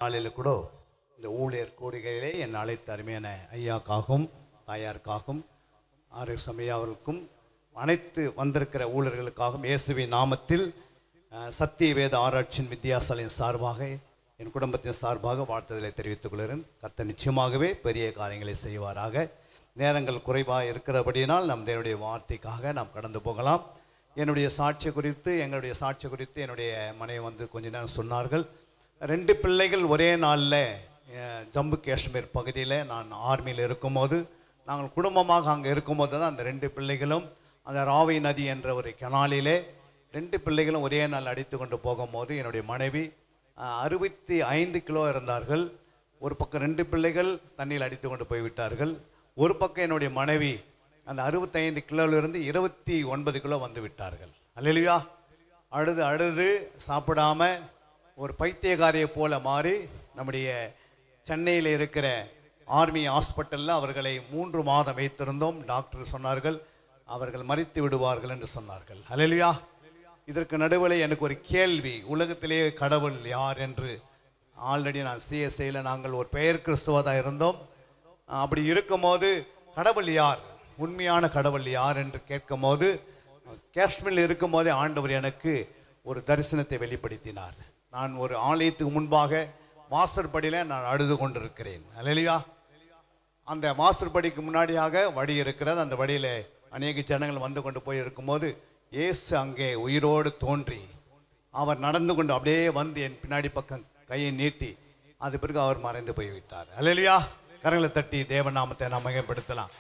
நாளில் கூட இந்த ஊழியர் கூடுகையிலே என் அழைத்த அருமையான ஐயாக்காகவும் தாயாருக்காகவும் ஆரோக்கியம் ஐயா அவர்களுக்கும் அனைத்து வந்திருக்கிற ஊழியர்களுக்காகவும் இயேசுவின் நாமத்தில் அஹ், சத்திய வேத ஆராய்ச்சியின் வித்தியாசாலையின் சார்பாக என் குடும்பத்தின் சார்பாக வாழ்த்துதலை தெரிவித்துக் கொள்கிறேன் கர்த்தர் நிச்சயமாகவே பெரிய காரியங்களை செய்வாராக நேரங்கள் குறைவாக இருக்கிறபடியினால் நம் தேவனுடைய வார்த்தைக்காக நாம் கடந்து போகலாம் என்னுடைய சாட்சி குறித்து எங்களுடைய சாட்சி குறித்து என்னுடைய மனைவி வந்து கொஞ்ச நேரம் சொன்னார்கள் ரெண்டு பிள்ளைகள் ஒரே நாளில் அஹ், ஜம்மு காஷ்மீர் பகுதியில் நான் ஆர்மியில் இருக்கும்போது நாங்கள் குடும்பமாக அங்கே இருக்கும்போது தான் அந்த ரெண்டு பிள்ளைகளும் அந்த ராவி நதி என்ற ஒரு கெனாலிலே ரெண்டு பிள்ளைகளும் ஒரே நாள் அடித்து கொண்டு போகும்போது என்னுடைய மனைவி அஹ், அறுபத்தி ஐந்து கிலோ இருந்தார்கள் ஒரு பக்கம் ரெண்டு பிள்ளைகள் தண்ணியில் அடித்து கொண்டு போய்விட்டார்கள் ஒரு பக்கம் என்னுடைய மனைவி அந்த அறுபத்தைந்து கிலோவிலிருந்து இருபத்தி ஒன்பது கிலோ வந்து விட்டார்கள் அல்லையா அழுது அழுது சாப்பிடாம ஒரு பைத்தியக்காரியை போல மாறி நம்முடைய சென்னையில் இருக்கிற ஆர்மி ஹாஸ்பிட்டலில் அவர்களை மூன்று மாதம் வைத்திருந்தோம் டாக்டர் சொன்னார்கள் அவர்கள் மறித்து விடுவார்கள் என்று சொன்னார்கள் அல்லையா இதற்கு நடுவில் எனக்கு ஒரு கேள்வி உலகத்திலேயே கடவுள் யார் என்று ஆல்ரெடி நான் சிஎஸ்ஐயில் நாங்கள் ஒரு பெயர் கிறிஸ்துவதாக இருந்தோம் அப்படி இருக்கும்போது கடவுள் யார் உண்மையான கடவுள் யார் என்று கேட்கும்போது காஷ்மீரில் இருக்கும்போதே ஆண்டவர் எனக்கு ஒரு தரிசனத்தை வெளிப்படுத்தினார் நான் ஒரு ஆலயத்துக்கு முன்பாக வாசற்படியில் நான் அழுது கொண்டிருக்கிறேன் அல்லையா அந்த வாசற்படிக்கு முன்னாடியாக வழி இருக்கிறது அந்த வழியில் அநேக ஜனங்கள் வந்து கொண்டு போய் இருக்கும்போது இயேசு அங்கே உயிரோடு தோன்றி அவர் நடந்து கொண்டு அப்படியே வந்து என் பின்னாடி பக்கம் கையை நீட்டி அது பிறகு அவர் மறைந்து போய்விட்டார் அல்லையா கரங்களை தட்டி தேவநாமத்தை நாம் மிகப்படுத்தலாம்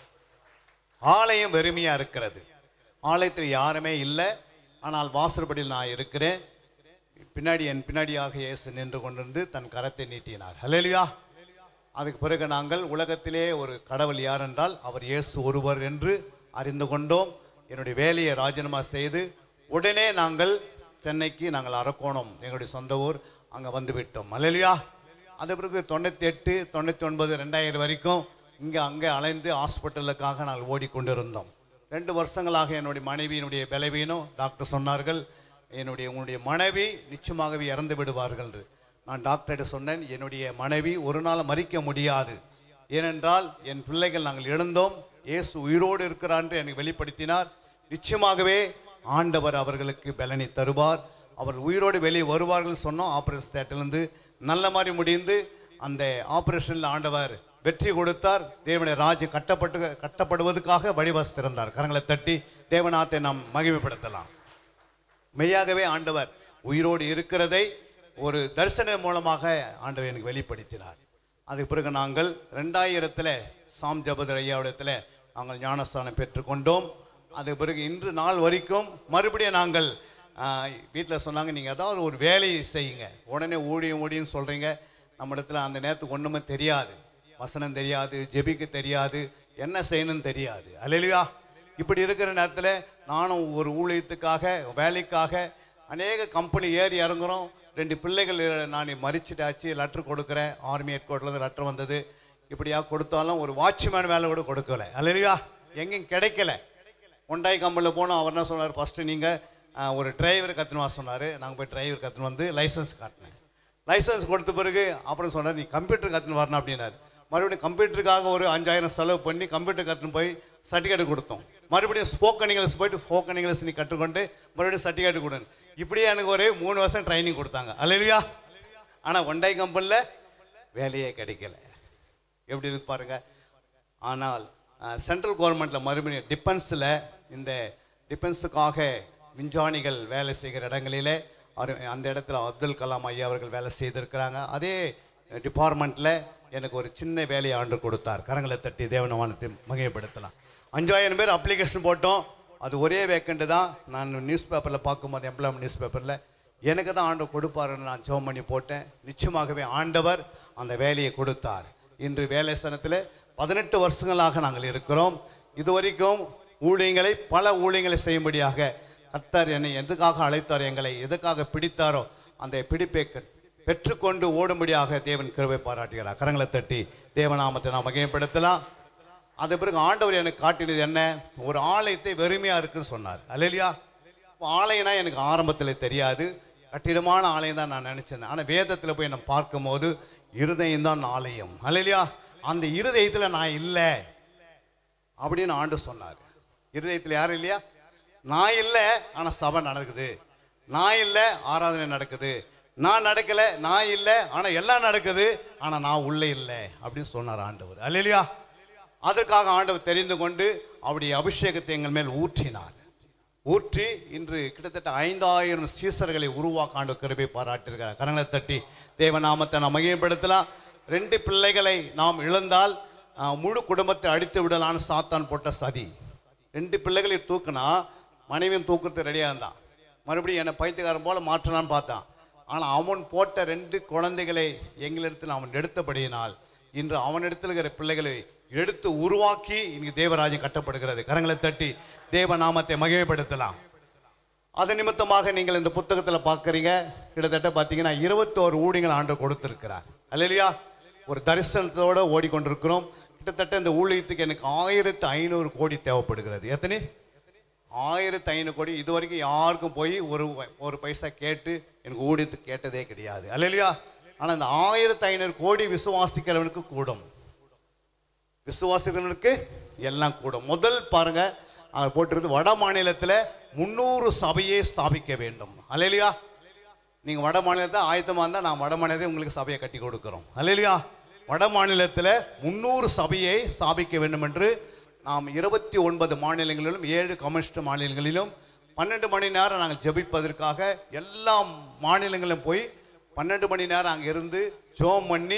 ஆலயம் வெறுமையா இருக்கிறது ஆலயத்தில் யாருமே இல்லை ஆனால் வாசற்படியில் நான் இருக்கிறேன் பின்னாடி என் பின்னாடியாக இயேசு நின்று கொண்டிருந்து தன் கரத்தை நீட்டினார் ஹalleluya அதுக்கு பிறகு நாங்கள் உலகத்திலே ஒரு கடவுள் யார் என்றால் அவர் இயேசு ஒருவர் என்று அறிந்து கொண்டோம் என்னுடைய வேலையை ராஜினாமா செய்து உடனே நாங்கள் சென்னைக்கு நாங்கள் அரக்கோணம் எங்களுடைய சொந்த ஊர் அங்கே வந்து விட்டோம் ஹalleluya அது பிறகு தொண்ணூற்றி எட்டு தொண்ணூற்றி ஒன்பது ரெண்டாயிரம் வரைக்கும் இங்கே அங்கே அலைந்து ஹாஸ்பிட்டலுக்காக நாங்கள் ஓடிக்கொண்டிருந்தோம் ரெண்டு வருஷங்களாக என்னுடைய மனைவியினுடைய பலவீனம் டாக்டர் சொன்னார்கள் என்னுடைய உன்னுடைய மனைவி நிச்சயமாகவே இறந்து விடுவார்கள் என்று நான் டாக்டர்கிட்ட சொன்னேன் என்னுடைய மனைவி ஒரு நாள் மறிக்க முடியாது ஏனென்றால் என் பிள்ளைகள் நாங்கள் எழுந்தோம் இயேசு உயிரோடு இருக்கிறார் என்று எனக்கு வெளிப்படுத்தினார் நிச்சயமாகவே ஆண்டவர் அவர்களுக்கு பலனை தருவார் அவர் உயிரோடு வெளியே வருவார்கள் சொன்னோம் ஆபரேஷன் தேட்டர்லேருந்து நல்ல மாதிரி முடிந்து அந்த ஆபரேஷனில் ஆண்டவர் வெற்றி கொடுத்தார் தேவனுடைய ராஜ்யம் கட்டப்பட்டு கட்டப்படுவதற்காக வழிவசித்திருந்தார் கரங்களை தட்டி தேவநாத்தை நாம் மகிமைப்படுத்தலாம் மெய்யாகவே ஆண்டவர் உயிரோடு இருக்கிறதை ஒரு தரிசனம் மூலமாக ஆண்டவர் எனக்கு வெளிப்படுத்தினார் அதுக்கு பிறகு நாங்கள் ரெண்டாயிரத்தில் சாம் ஜபதர் ஐயாவிடத்தில் நாங்கள் ஞானஸ்தானம் பெற்றுக்கொண்டோம் அதுக்கு பிறகு இன்று நாள் வரைக்கும் மறுபடியும் நாங்கள் வீட்டில் சொன்னாங்க நீங்கள் ஏதாவது ஒரு வேலையை செய்யுங்க உடனே ஊழியம் ஊழியம் சொல்கிறீங்க நம்ம இடத்துல அந்த நேரத்துக்கு ஒன்றுமே தெரியாது வசனம் தெரியாது ஜெபிக்க தெரியாது என்ன செய்யணும்னு தெரியாது அல்லையா இப்படி இருக்கிற நேரத்தில் நானும் ஒரு ஊழியத்துக்காக வேலைக்காக அநேக கம்பெனி ஏறி இறங்குறோம் ரெண்டு பிள்ளைகள் நான் மறிச்சிட்டாச்சு லெட்ரு கொடுக்குறேன் ஆர்மி ஹெட் கோர்ட்லேருந்து லெட்ரு வந்தது இப்படியா கொடுத்தாலும் ஒரு வாட்ச்மேன் வேலை கூட கொடுக்கல அல்லையா எங்கேயும் கிடைக்கல ஒண்டாய் கம்பெனியில் போனோம் அவர் என்ன சொன்னார் ஃபஸ்ட்டு நீங்கள் ஒரு டிரைவர் கற்றுன்னு வா சொன்னார் நாங்கள் போய் டிரைவர் கற்றுன்னு வந்து லைசன்ஸ் காட்டினேன் லைசன்ஸ் கொடுத்த பிறகு அப்புறம் சொன்னார் நீ கம்ப்யூட்டர் கற்றுன்னு வரணும் அப்படின்னாரு மறுபடியும் கம்ப்யூட்டருக்காக ஒரு அஞ்சாயிரம் செலவு பண்ணி கம்ப்யூட்டர் கற்றுன்னு போய் சர்டிஃபிகேட் கொடுத்தோம் மறுபடியும் ஸ்போக்கன் இங்கிலீஷ் போயிட்டு ஸ்போக்கன் இங்கிலீஷ் நீ கற்றுக்கொண்டு மறுபடியும் சர்டிஃபிகேட் கொடுங்க இப்படியே எனக்கு ஒரு மூணு வருஷம் ட்ரைனிங் கொடுத்தாங்க அல்லையா ஆனால் ஒண்டாய் கம்பெனியில் வேலையே கிடைக்கல எப்படி இருக்கு பாருங்க ஆனால் சென்ட்ரல் கவர்மெண்ட்டில் மறுபடியும் டிஃபென்ஸில் இந்த டிஃபென்ஸுக்காக விஞ்ஞானிகள் வேலை செய்கிற இடங்களிலே அவர் அந்த இடத்துல அப்துல் கலாம் ஐயா அவர்கள் வேலை செய்திருக்கிறாங்க அதே டிபார்ட்மெண்ட்டில் எனக்கு ஒரு சின்ன வேலையை ஆண்டு கொடுத்தார் கரங்களை தட்டி தேவனவானத்தை மகிமைப்படுத்தலாம் அஞ்சாயிரம் பேர் அப்ளிகேஷன் போட்டோம் அது ஒரே வேக்கண்ட்டு தான் நான் நியூஸ் பேப்பரில் பார்க்கும்போது எம்ப்ளாய்மெண்ட் நியூஸ் பேப்பரில் எனக்கு தான் ஆண்டு கொடுப்பாருன்னு நான் ஜெபம் பண்ணி போட்டேன் நிச்சயமாகவே ஆண்டவர் அந்த வேலையை கொடுத்தார் இன்று வேலை ஸ்தானத்தில் பதினெட்டு வருஷங்களாக நாங்கள் இருக்கிறோம் இதுவரைக்கும் ஊழியங்களை பல ஊழியங்களை செய்யும்படியாக கர்த்தர் என்னை எதுக்காக அழைத்தார் எங்களை எதுக்காக பிடித்தாரோ அந்த பிடிப்பை க- பெற்றுக்கொண்டு ஓடும்படியாக தேவன் கிருபை பாராட்டுகிறார் கரங்களை தட்டி தேவநாமத்தை நாம் மகிமைப்படுத்தலாம் அது பிறகு ஆண்டவர் எனக்கு காட்டினது என்ன ஒரு ஆலயத்தை வெறுமையாக இருக்குன்னு சொன்னார் அல்லையா ஆலயம்னா எனக்கு ஆரம்பத்தில் தெரியாது கட்டிடமான ஆலயம் தான் நான் நினச்சிருந்தேன் ஆனால் வேதத்தில் போய் நான் பார்க்கும்போது இருதயம் தான் ஆலயம் அல்லையா அந்த இருதயத்தில் நான் இல்லை அப்படின்னு ஆண்டு சொன்னார் இருதயத்தில் யாரும் இல்லையா நான் இல்லை ஆனால் சபை நடக்குது நான் இல்லை ஆராதனை நடக்குது நான் நடக்கலை நான் இல்லை ஆனால் எல்லாம் நடக்குது ஆனால் நான் உள்ளே இல்லை அப்படின்னு சொன்னார் ஆண்டவர் அல்லையா அதற்காக ஆண்டவர் தெரிந்து கொண்டு அவருடைய அபிஷேகத்தை எங்கள் மேல் ஊற்றினார் ஊற்றி இன்று கிட்டத்தட்ட ஐந்தாயிரம் சீசர்களை உருவாக்க ஆண்டு கிருபை பாராட்டியிருக்கிறார் கரங்களை தட்டி தேவநாமத்தை நாம் மகிமைப்படுத்தலாம் ரெண்டு பிள்ளைகளை நாம் இழந்தால் ஆஹ், முழு குடும்பத்தை அடித்து விடலான்னு சாத்தான் போட்ட சதி ரெண்டு பிள்ளைகளை தூக்குனா மனைவியும் தூக்குறது ரெடியாக இருந்தான் மறுபடியும் என்னை பைத்தியக்காரன் போல மாற்றலான்னு பார்த்தான் ஆனால் அவன் போட்ட ரெண்டு குழந்தைகளை எங்களிடத்தில் அவன் எடுத்தபடியினால் இன்று அவனிடத்தில் இருக்கிற பிள்ளைகளை எடுத்து உருவாக்கி இன்னைக்கு தேவராஜ்யம் கட்டப்படுகிறது கரங்களை தட்டி தேவ நாமத்தை மகிமைப்படுத்தலாம் அது நிமித்தமாக நீங்கள் இந்த புத்தகத்தில் பார்க்குறீங்க கிட்டத்தட்ட பார்த்தீங்கன்னா இருபத்தோரு ஊழியங்கள் ஆண்டு கொடுத்திருக்கிறார் அல்லையா ஒரு தரிசனத்தோடு ஓடிக்கொண்டிருக்கிறோம் கிட்டத்தட்ட இந்த ஊழியத்துக்கு எனக்கு ஆயிரத்து ஐநூறு கோடி தேவைப்படுகிறது எத்தனை ஆயிரத்து ஐநூறு கோடி இது வரைக்கும் யாருக்கும் போய் ஒரு ஒரு பைசா கேட்டு எனக்கு ஊழியத்துக்கு கேட்டதே கிடையாது அல்லையா ஆனால் இந்த ஆயிரத்து ஐநூறு கோடி விசுவாசிக்கிறவனுக்கு கூடும் விசுவாசிக்கிறவனுக்கு எல்லாம் கூடும் முதல் பாருங்க அவர் போட்டிருக்கு வட மாநிலத்தில் முந்நூறு சபையை ஸ்தாபிக்க வேண்டும் அல்லையா நீங்க வட மாநிலத்தை ஆயத்தமாக இருந்தால் நான் வட மாநிலத்தை உங்களுக்கு சபையை கட்டி கொடுக்குறோம் அல்லையா வட மாநிலத்தில் முந்நூறு சபையை ஸ்தாபிக்க வேண்டும் என்று நாம் இருபத்தி ஒன்பது மாநிலங்களிலும் ஏழு கம்யூனிஸ்ட் மாநிலங்களிலும் பன்னெண்டு மணி நேரம் நாங்கள் ஜெபிப்பதற்காக எல்லா மாநிலங்களிலும் போய் பன்னெண்டு மணி நேரம் அங்கே இருந்து ஜோம் பண்ணி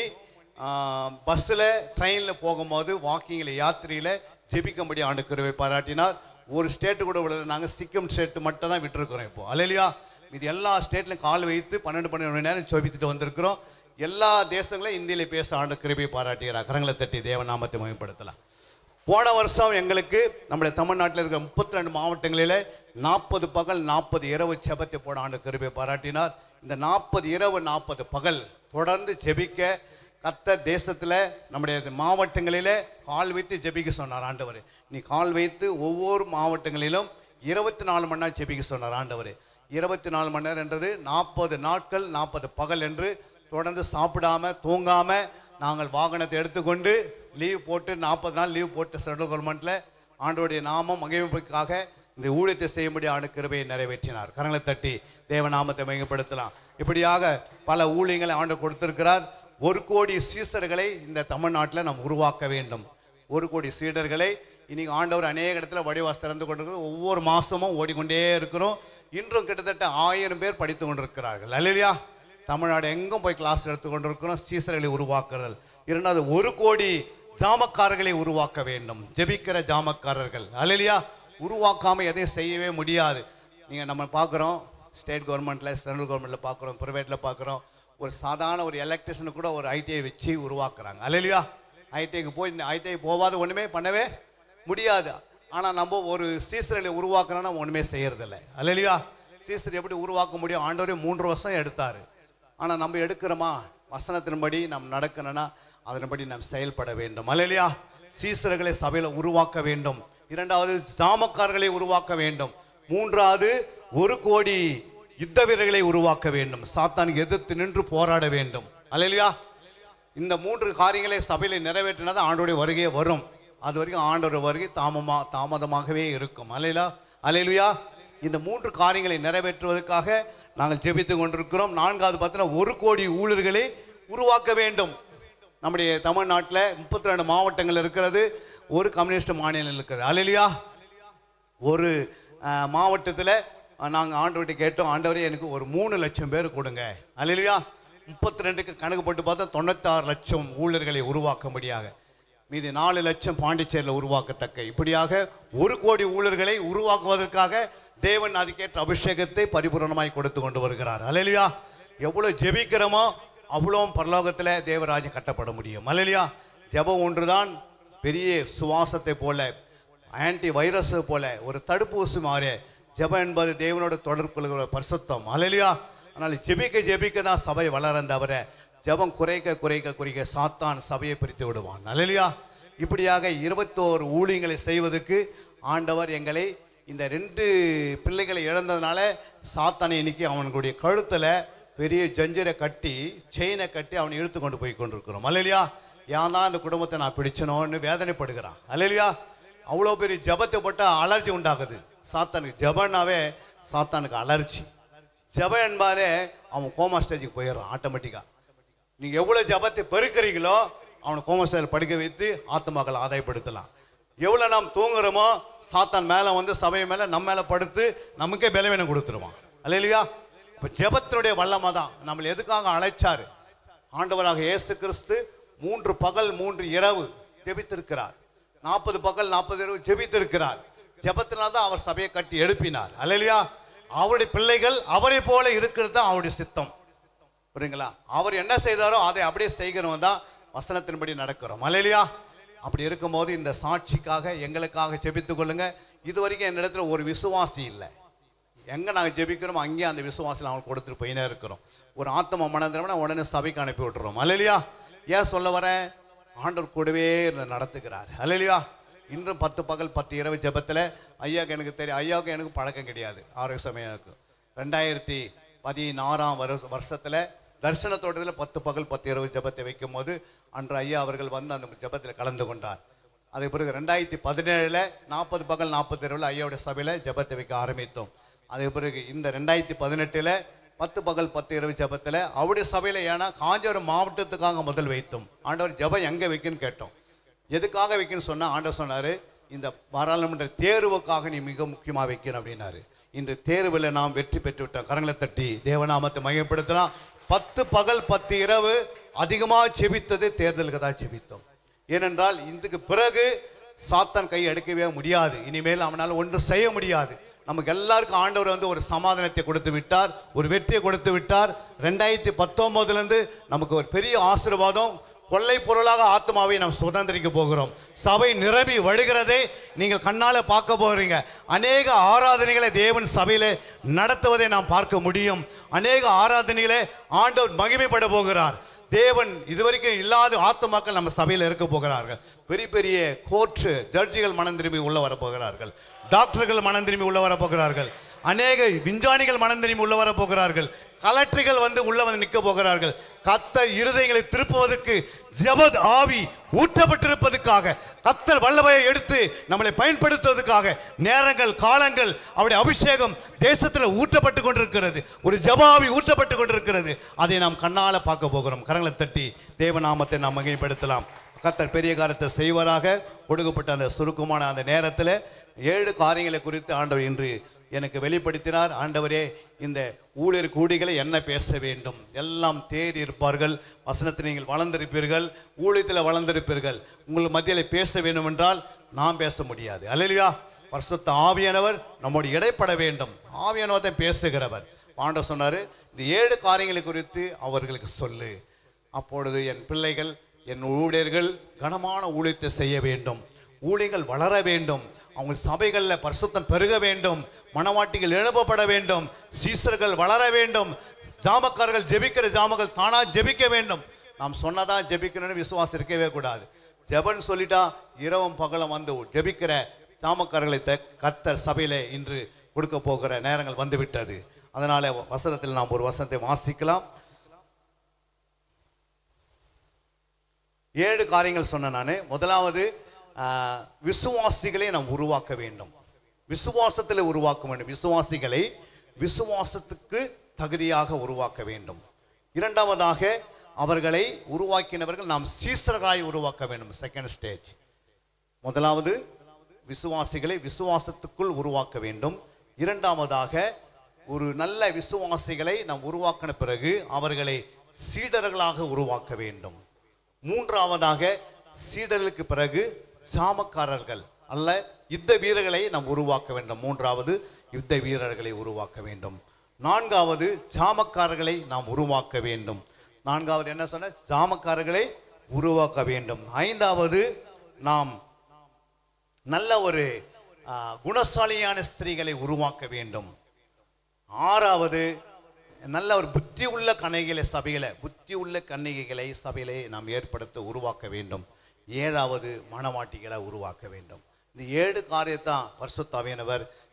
பஸ்ஸில் ட்ரெயினில் போகும்போது வாக்கிங்கில் யாத்திரையில் ஜெபிக்கும்படி ஆண்டு கருவை பாராட்டினார் ஒரு ஸ்டேட்டு கூட விடல நாங்கள் சிக்கிம் ஸ்டேட்டு மட்டும் தான் விட்டுருக்குறோம் இப்போ அல்லையா இது எல்லா ஸ்டேட்லையும் கால் வைத்து பன்னெண்டு பன்னெண்டு மணி நேரம் ஜெபித்துட்டு வந்திருக்கிறோம் எல்லா தேசங்களும் இந்தியில பேச ஆண்டு கிருபை பாராட்டுகிறார் கரங்களை தட்டி தேவநாமத்தை மகிமைப்படுத்தலாம் போன வருஷம் எங்களுக்கு நம்முடைய தமிழ்நாட்டில் இருக்கிற முப்பத்தி ரெண்டு மாவட்டங்களில் நாற்பது பகல் நாற்பது இரவு செபத்தை போட ஆண்டு கிருபை பாராட்டினார் இந்த நாற்பது இரவு நாற்பது பகல் தொடர்ந்து ஜெபிக்க கத்த தேசத்தில் நம்முடைய மாவட்டங்களிலே கால் வைத்து ஜெபிக்க சொன்னார் ஆண்டவர் நீ கால் வைத்து ஒவ்வொரு மாவட்டங்களிலும் இருபத்தி நாலு மணி நேரம் ஜெபிக்க சொன்னார் ஆண்டவர் இருபத்தி நாலு மணி நேரம் என்றது நாற்பது நாட்கள் நாற்பது பகல் என்று தொடர்ந்து சாப்பிடாம தூங்காம நாங்கள் வாகனத்தை எடுத்துக்கொண்டு லீவ் போட்டு நாற்பது நாள் லீவ் போட்டு சென்ட்ரல் கவர்மெண்ட்டில் ஆண்டோடைய நாமம் மகிழ்வுக்காக இந்த ஊழியத்தை செய்யும்படி ஆண்டு கிருபையை நிறைவேற்றினார் கரங்களை தட்டி தேவநாமத்தை மகிமைப்படுத்தலாம் இப்படியாக பல ஊழியங்களை ஆண்டு கொடுத்திருக்கிறார் ஒரு கோடி சீசர்களை இந்த தமிழ்நாட்டில் நாம் உருவாக்க வேண்டும் ஒரு கோடி சீடர்களை இன்னைக்கு ஆண்டவர் அநேக இடத்துல வடிவாஸ் திறந்து கொண்டிருக்கிறது ஒவ்வொரு மாசமும் ஓடிக்கொண்டே இருக்கிறோம் இன்றும் கிட்டத்தட்ட ஆயிரம் பேர் படித்து கொண்டிருக்கிறார்கள் அல்லையா தமிழ்நாடு எங்கும் போய் கிளாஸ் எடுத்து கொண்டிருக்கிறோம் சீசர்களை உருவாக்குறதல் இரண்டாவது ஒரு கோடி ஜாமக்காரர்களை உருவாக்க வேண்டும் ஜெபிக்கிற ஜாமக்காரர்கள் அல்லையா உருவாக்காம எதையும் செய்யவே முடியாது நீங்கள் நம்ம பார்க்குறோம் ஸ்டேட் கவர்மெண்ட்டில் சென்ட்ரல் கவர்மெண்ட்டில் பார்க்குறோம் ப்ரைவேட்டில் பார்க்குறோம் ஒரு சாதாரண ஒரு எலக்ட்ரிஷனு கூட ஒரு ஐடிஐ வச்சு உருவாக்குறாங்க அல்லையா ஐடிஐக்கு போய் இந்த ஐடிஐ போகாத ஒன்றுமே பண்ணவே முடியாது ஆனால் நம்ம ஒரு சீசர்களை உருவாக்குறோன்னா ஒன்றுமே செய்யறதில்ல அல்லையா சீசர் எப்படி உருவாக்க முடியும் ஆண்டவரே மூன்று வருஷம் எடுத்தார் ஆனால் நம்ம எடுக்கிறோமா வசனத்தின்படி நாம் நடக்கணும்னா அதன்படி நாம் செயல்பட வேண்டும் அல்லையா சீசர்களை சபையில் உருவாக்க வேண்டும் இரண்டாவது ஜாமக்காரர்களை உருவாக்க வேண்டும் மூன்றாவது ஒரு கோடி யுத்த வீரர்களை உருவாக்க வேண்டும் சாத்தானுக்கு எதிர்த்து நின்று போராட வேண்டும் அல்லையா இந்த மூன்று காரியங்களை சபையில் நிறைவேற்றினா தான் ஆண்டோடைய வருகையே வரும் அது வரைக்கும் ஆண்டோட வருகை தாமமா தாமதமாகவே இருக்கும் அலையிலா அலையிலுயா இந்த மூன்று காரியங்களை நிறைவேற்றுவதற்காக நாங்கள் ஜெபித்து கொண்டிருக்கிறோம் நான்காவது பார்த்தீங்கன்னா ஒரு கோடி ஊழியர்களை உருவாக்க வேண்டும் நம்முடைய தமிழ்நாட்டில் முப்பத்தி ரெண்டு மாவட்டங்கள் இருக்கிறது ஒரு கம்யூனிஸ்ட் மாநிலம் இருக்குது அலையிலுயா ஒரு மாவட்டத்தில் நாங்கள் ஆண்டவர்கிட்ட கேட்டோம் ஆண்டவரே எனக்கு ஒரு மூணு லட்சம் பேர் கொடுங்க அல்லையா முப்பத்தி ரெண்டுக்கு கணக்கு போட்டு பார்த்தா தொண்ணூத்தாறு லட்சம் ஊழியர்களை உருவாக்கும்படியாக மீதி நாலு லட்சம் பாண்டிச்சேரியில் உருவாக்கத்தக்க இப்படியாக ஒரு கோடி ஊழியர்களை உருவாக்குவதற்காக தேவன் அதுக்கேற்ற அபிஷேகத்தை பரிபூரணமாய் கொடுத்து கொண்டு வருகிறார் அல்லையா எவ்வளோ ஜெபிக்கிறோமோ அவ்வளோ பரலோகத்தில் தேவராஜ்யம் கட்டப்பட முடியும் அல்லையா ஜெபம் ஒன்றுதான் பெரிய சுவாசத்தை போல ஆன்டி வைரஸ் போல ஒரு தடுப்பூசி மாறு ஜெபம் என்பது தேவனோட தொடர்பு கொள்கிற பரிசுத்தம் அலையிலையா ஆனால் ஜெபிக்க ஜெபிக்க தான் சபை வளரன் தவிர ஜெபம் குறைக்க குறைக்க குறைக்க சாத்தான் சபையை பிரித்து விடுவான் அலையிலையா இப்படியாக இருபத்தோரு ஊழியங்களை செய்வதற்கு ஆண்டவர் எங்களை இந்த ரெண்டு பிள்ளைகளை இழந்ததுனால சாத்தானை இன்னைக்கு அவனுடைய கழுத்தில் பெரிய ஜஞ்சரை கட்டி செயினை கட்டி அவனை இழுத்து கொண்டு போய் கொண்டிருக்கிறோம் அல்லையா ஏன் தான் இந்த குடும்பத்தை நான் பிடிச்சனோன்னு வேதனைப்படுகிறான் அல்லையா அவ்வளோ பெரிய ஜபத்தை போட்டால் அலர்ஜி உண்டாகுது சாத்தானுக்கு ஜபன்னாவே சாத்தானுக்கு அலர்ஜி ஜபம் என்பாலே அவன் கோமா ஸ்டேஜுக்கு போயிடுறான் ஆட்டோமேட்டிக்காக நீங்கள் எவ்வளோ ஜபத்தை பெருக்கிறீங்களோ அவனை கோமா ஸ்டேஜில் படிக்க வைத்து ஆத்மாக்களை ஆதாயப்படுத்தலாம் எவ்வளோ நாம் தூங்குறோமோ சாத்தான் மேலே வந்து சபை மேலே நம்ம மேலே படுத்து நமக்கே பலவீனம் கொடுத்துருவான் அல்லையா இப்போ ஜெபத்தினுடைய வல்லமை தான் நம்மளை எதுக்காக அழைச்சாரு ஆண்டவராக இயேசு கிறிஸ்து மூன்று பகல் மூன்று இரவு ஜெபித்திருக்கிறார் நாற்பது பகல் நாற்பது இரவு ஜெபித்திருக்கிறார் ஜெபத்தினால தான் அவர் சபையை கட்டி எழுப்பினார் அல்லையா அவருடைய பிள்ளைகள் அவரை போல இருக்கிறது தான் அவருடைய சித்தம் புரியுங்களா அவர் என்ன செய்தாரோ அதை அப்படியே செய்கிறவன் தான் வசனத்தின்படி நடக்கிறோம் அல்லையா அப்படி இருக்கும்போது இந்த சாட்சிக்காக எங்களுக்காக ஜெபித்துக் கொள்ளுங்க இது வரைக்கும் என்னிடத்துல ஒரு விசுவாசி இல்லை எங்கே நாங்கள் ஜெபிக்கிறோமோ அங்கேயே அந்த விசுவாசியில் அவங்களுக்கு கொடுத்துட்டு போயினே இருக்கிறோம் ஒரு ஆத்ம மனந்திரம்னா உடனே சபைக்கு அனுப்பி விட்டுறோம் அல்லையா ஏன் சொல்ல வரேன் ஆண்டவர் கூடவே இருந்து நடத்துகிறார் அல்லையா இன்றும் பத்து பகல் பத்து இரவு ஜெபத்தில் ஐயாவுக்கு எனக்கு தெரியும் ஐயாவுக்கு எனக்கு பழக்கம் கிடையாது ஆரோக்கிய சமயம் எனக்கு ரெண்டாயிரத்தி பதினாறாம் வருஷ வருஷத்தில் தரிசனத்தோட்டத்தில் பத்து பகல் பத்து இரவு ஜெபத்தை வைக்கும் போது அன்று ஐயா அவர்கள் வந்து அந்த ஜெபத்தில் கலந்து கொண்டார் அதுக்கு பிறகு ரெண்டாயிரத்தி பதினேழில் நாற்பது பகல் நாற்பது இரவில் ஐயாவுடைய சபையில் ஜெபத்தை வைக்க ஆரம்பித்தோம் அதுக்கு பிறகு இந்த ரெண்டாயிரத்தி பதினெட்டில் பத்து பகல் பத்து இரவு ஜெபத்தில் அவருடைய சபையில் ஏன்னா காஞ்சிபுரம் மாவட்டத்துக்காக முதல் வைத்தோம் ஆண்டவர் ஜெபம் எங்கே வைக்குன்னு கேட்டோம் எதுக்காக வைக்கணும்னு சொன்னா ஆண்டவர் சொன்னாரு இந்த பாராளுமன்ற தேர்வுக்காக நீ மிக முக்கியமாக வைக்கணும் அப்படின்னாரு இந்த தேர்வில் நாம் வெற்றி பெற்று விட்டோம் கரங்களை தட்டி தேவநாமத்தை மையப்படுத்தலாம் பத்து பகல் பத்து இரவு அதிகமாக செபித்தது தேர்தலுக்கு தான் செபித்தோம் ஏனென்றால் இதுக்கு பிறகு சாத்தான் கை எடுக்கவே முடியாது இனிமேல் அவனால் ஒன்றும் செய்ய முடியாது நமக்கு எல்லாருக்கும் ஆண்டவர் வந்து ஒரு சமாதானத்தை கொடுத்து விட்டார் ஒரு வெற்றியை கொடுத்து விட்டார் ரெண்டாயிரத்தி பத்தொன்பதுலேருந்து நமக்கு ஒரு பெரிய ஆசீர்வாதம் கொள்ளை பொருளாக ஆத்மாவை நாம் சுதந்திரிக்க போகிறோம் சபை நிரம்பி வழிகிறதை நீங்கள் கண்ணால பார்க்க போகிறீங்க அநேக ஆராதனைகளை தேவன் சபையிலே நடத்துவதை நாம் பார்க்க முடியும் அநேக ஆராதனைகளை ஆண்டவர் மகிமைப்பட போகிறார் தேவன் இதுவரைக்கும் இல்லாத ஆத்துமாக்கள் நம்ம சபையில் இருக்க போகிறார்கள் பெரிய பெரிய கோர்ட்டு ஜட்ஜிகள் மனம் திரும்பி உள்ள வர போகிறார்கள் டாக்டர்கள் மனம் திரும்பி உள்ள வர போகிறார்கள் அநேக விஞ்ஞானிகள் மனம் திரும்பி உள்ள வர போகிறார்கள் கலெக்டர்கள் வந்து உள்ள வந்து நிற்க போகிறார்கள் கத்தர் இருதயங்களை திருப்புவதற்கு ஜெபத் ஆவி ஊற்றப்பட்டிருப்பதற்காக கத்தர் வல்லமையை எடுத்து நம்மளை பயன்படுத்துவதற்காக நேரங்கள் காலங்கள் அவருடைய அபிஷேகம் தேசத்தில் ஊற்றப்பட்டு கொண்டிருக்கிறது ஒரு ஜபாவி ஊற்றப்பட்டு கொண்டிருக்கிறது அதை நாம் கண்ணால பார்க்க போகிறோம் கரங்களை தட்டி தேவநாமத்தை நாம் மகிமைப்படுத்தலாம் கத்தர் பெரிய காரியத்தை செய்வராக கொடுக்கப்பட்ட அந்த சுருக்கமான அந்த நேரத்தில் ஏழு காரியங்களை குறித்து ஆண்டவர் இன்று எனக்கு வெளிப்படுத்தினார் ஆண்டவரே இந்த ஊழியர் கூடிகளை என்ன பேச வேண்டும் எல்லாம் தேறி இருப்பார்கள் வசனத்தில் நீங்கள் வளர்ந்திருப்பீர்கள் ஊழியத்தில் வளர்ந்திருப்பீர்கள் உங்கள் மத்தியில் பேச வேண்டும் என்றால் நாம் பேச முடியாது அல்லையா பரிசுத்த ஆவியானவர் நம்மோடு இடைப்பட வேண்டும் ஆவியானவர் தான் பேசுகிறவர் ஆண்டவர் சொன்னார் இந்த ஏழு காரியங்களை குறித்து அவர்களுக்கு சொல்லு அப்பொழுது என் பிள்ளைகள் என் ஊழியர்கள் கனமான ஊழியத்தை செய்ய வேண்டும் ஊழியர்கள் வளர வேண்டும் அவங்க சபைகளில் பரிசுத்தம் பெருக வேண்டும் மனவாட்டிகள் எழுப்பப்பட வேண்டும் சீசர்கள் வளர வேண்டும் ஜாமக்காரர்கள் ஜெபிக்கிற ஜாமங்கள் தானா ஜெபிக்க வேண்டும் நாம் சொன்னதா ஜெபிக்கணும்னு விசுவாசம் இருக்கவே கூடாது ஜெபன் சொல்லிட்டா இரவும் பகலும் வந்து ஜெபிக்கிற ஜாமக்காரர்களை த கர்த்தர் சபையிலே இன்று கொடுக்க போகிற நேரங்கள் வந்துவிட்டது அதனால வசனத்தில் நாம் ஒரு வசனத்தை வாசிக்கலாம் ஏழு காரியங்கள் சொன்னேன் நான் முதலாவது ஆஹ், விசுவாசிகளை நாம் உருவாக்க வேண்டும் விசுவாசத்தில் உருவாக்க வேண்டும் விசுவாசிகளை விசுவாசத்துக்கு தகுதியாக உருவாக்க வேண்டும் இரண்டாவதாக அவர்களை உருவாக்கினவர்கள் நாம் சீசர்களாய் உருவாக்க வேண்டும் செகண்ட் ஸ்டேஜ் முதலாவது விசுவாசிகளை விசுவாசத்துக்குள் உருவாக்க வேண்டும் இரண்டாவதாக ஒரு நல்ல விசுவாசிகளை நாம் உருவாக்கின பிறகு அவர்களை சீடர்களாக உருவாக்க வேண்டும் மூன்றாவதாக சீடர்களுக்கு பிறகு சாமக்காரர்கள் அல்ல யுத்த வீரர்களை நாம் உருவாக்க வேண்டும் மூன்றாவது யுத்த வீரர்களை உருவாக்க வேண்டும் நான்காவது சாமக்காரர்களை நாம் உருவாக்க வேண்டும் நான்காவது என்ன சொன்ன சாமக்காரர்களை உருவாக்க வேண்டும் ஐந்தாவது நாம் நல்ல ஒரு ஆ, குணசாலியான ஸ்திரீகளை உருவாக்க வேண்டும் ஆறாவது நல்ல ஒரு புத்தி உள்ள கன்னிகைகளை சபையில புத்தி உள்ள கன்னிகைகளை சபையிலே நாம் ஏற்படுத்த உருவாக்க வேண்டும் ஏழாவது மணவாட்டிகளை உருவாக்க வேண்டும் இந்த ஏழு காரியத்தான் பரிசுத்தாவியனவர்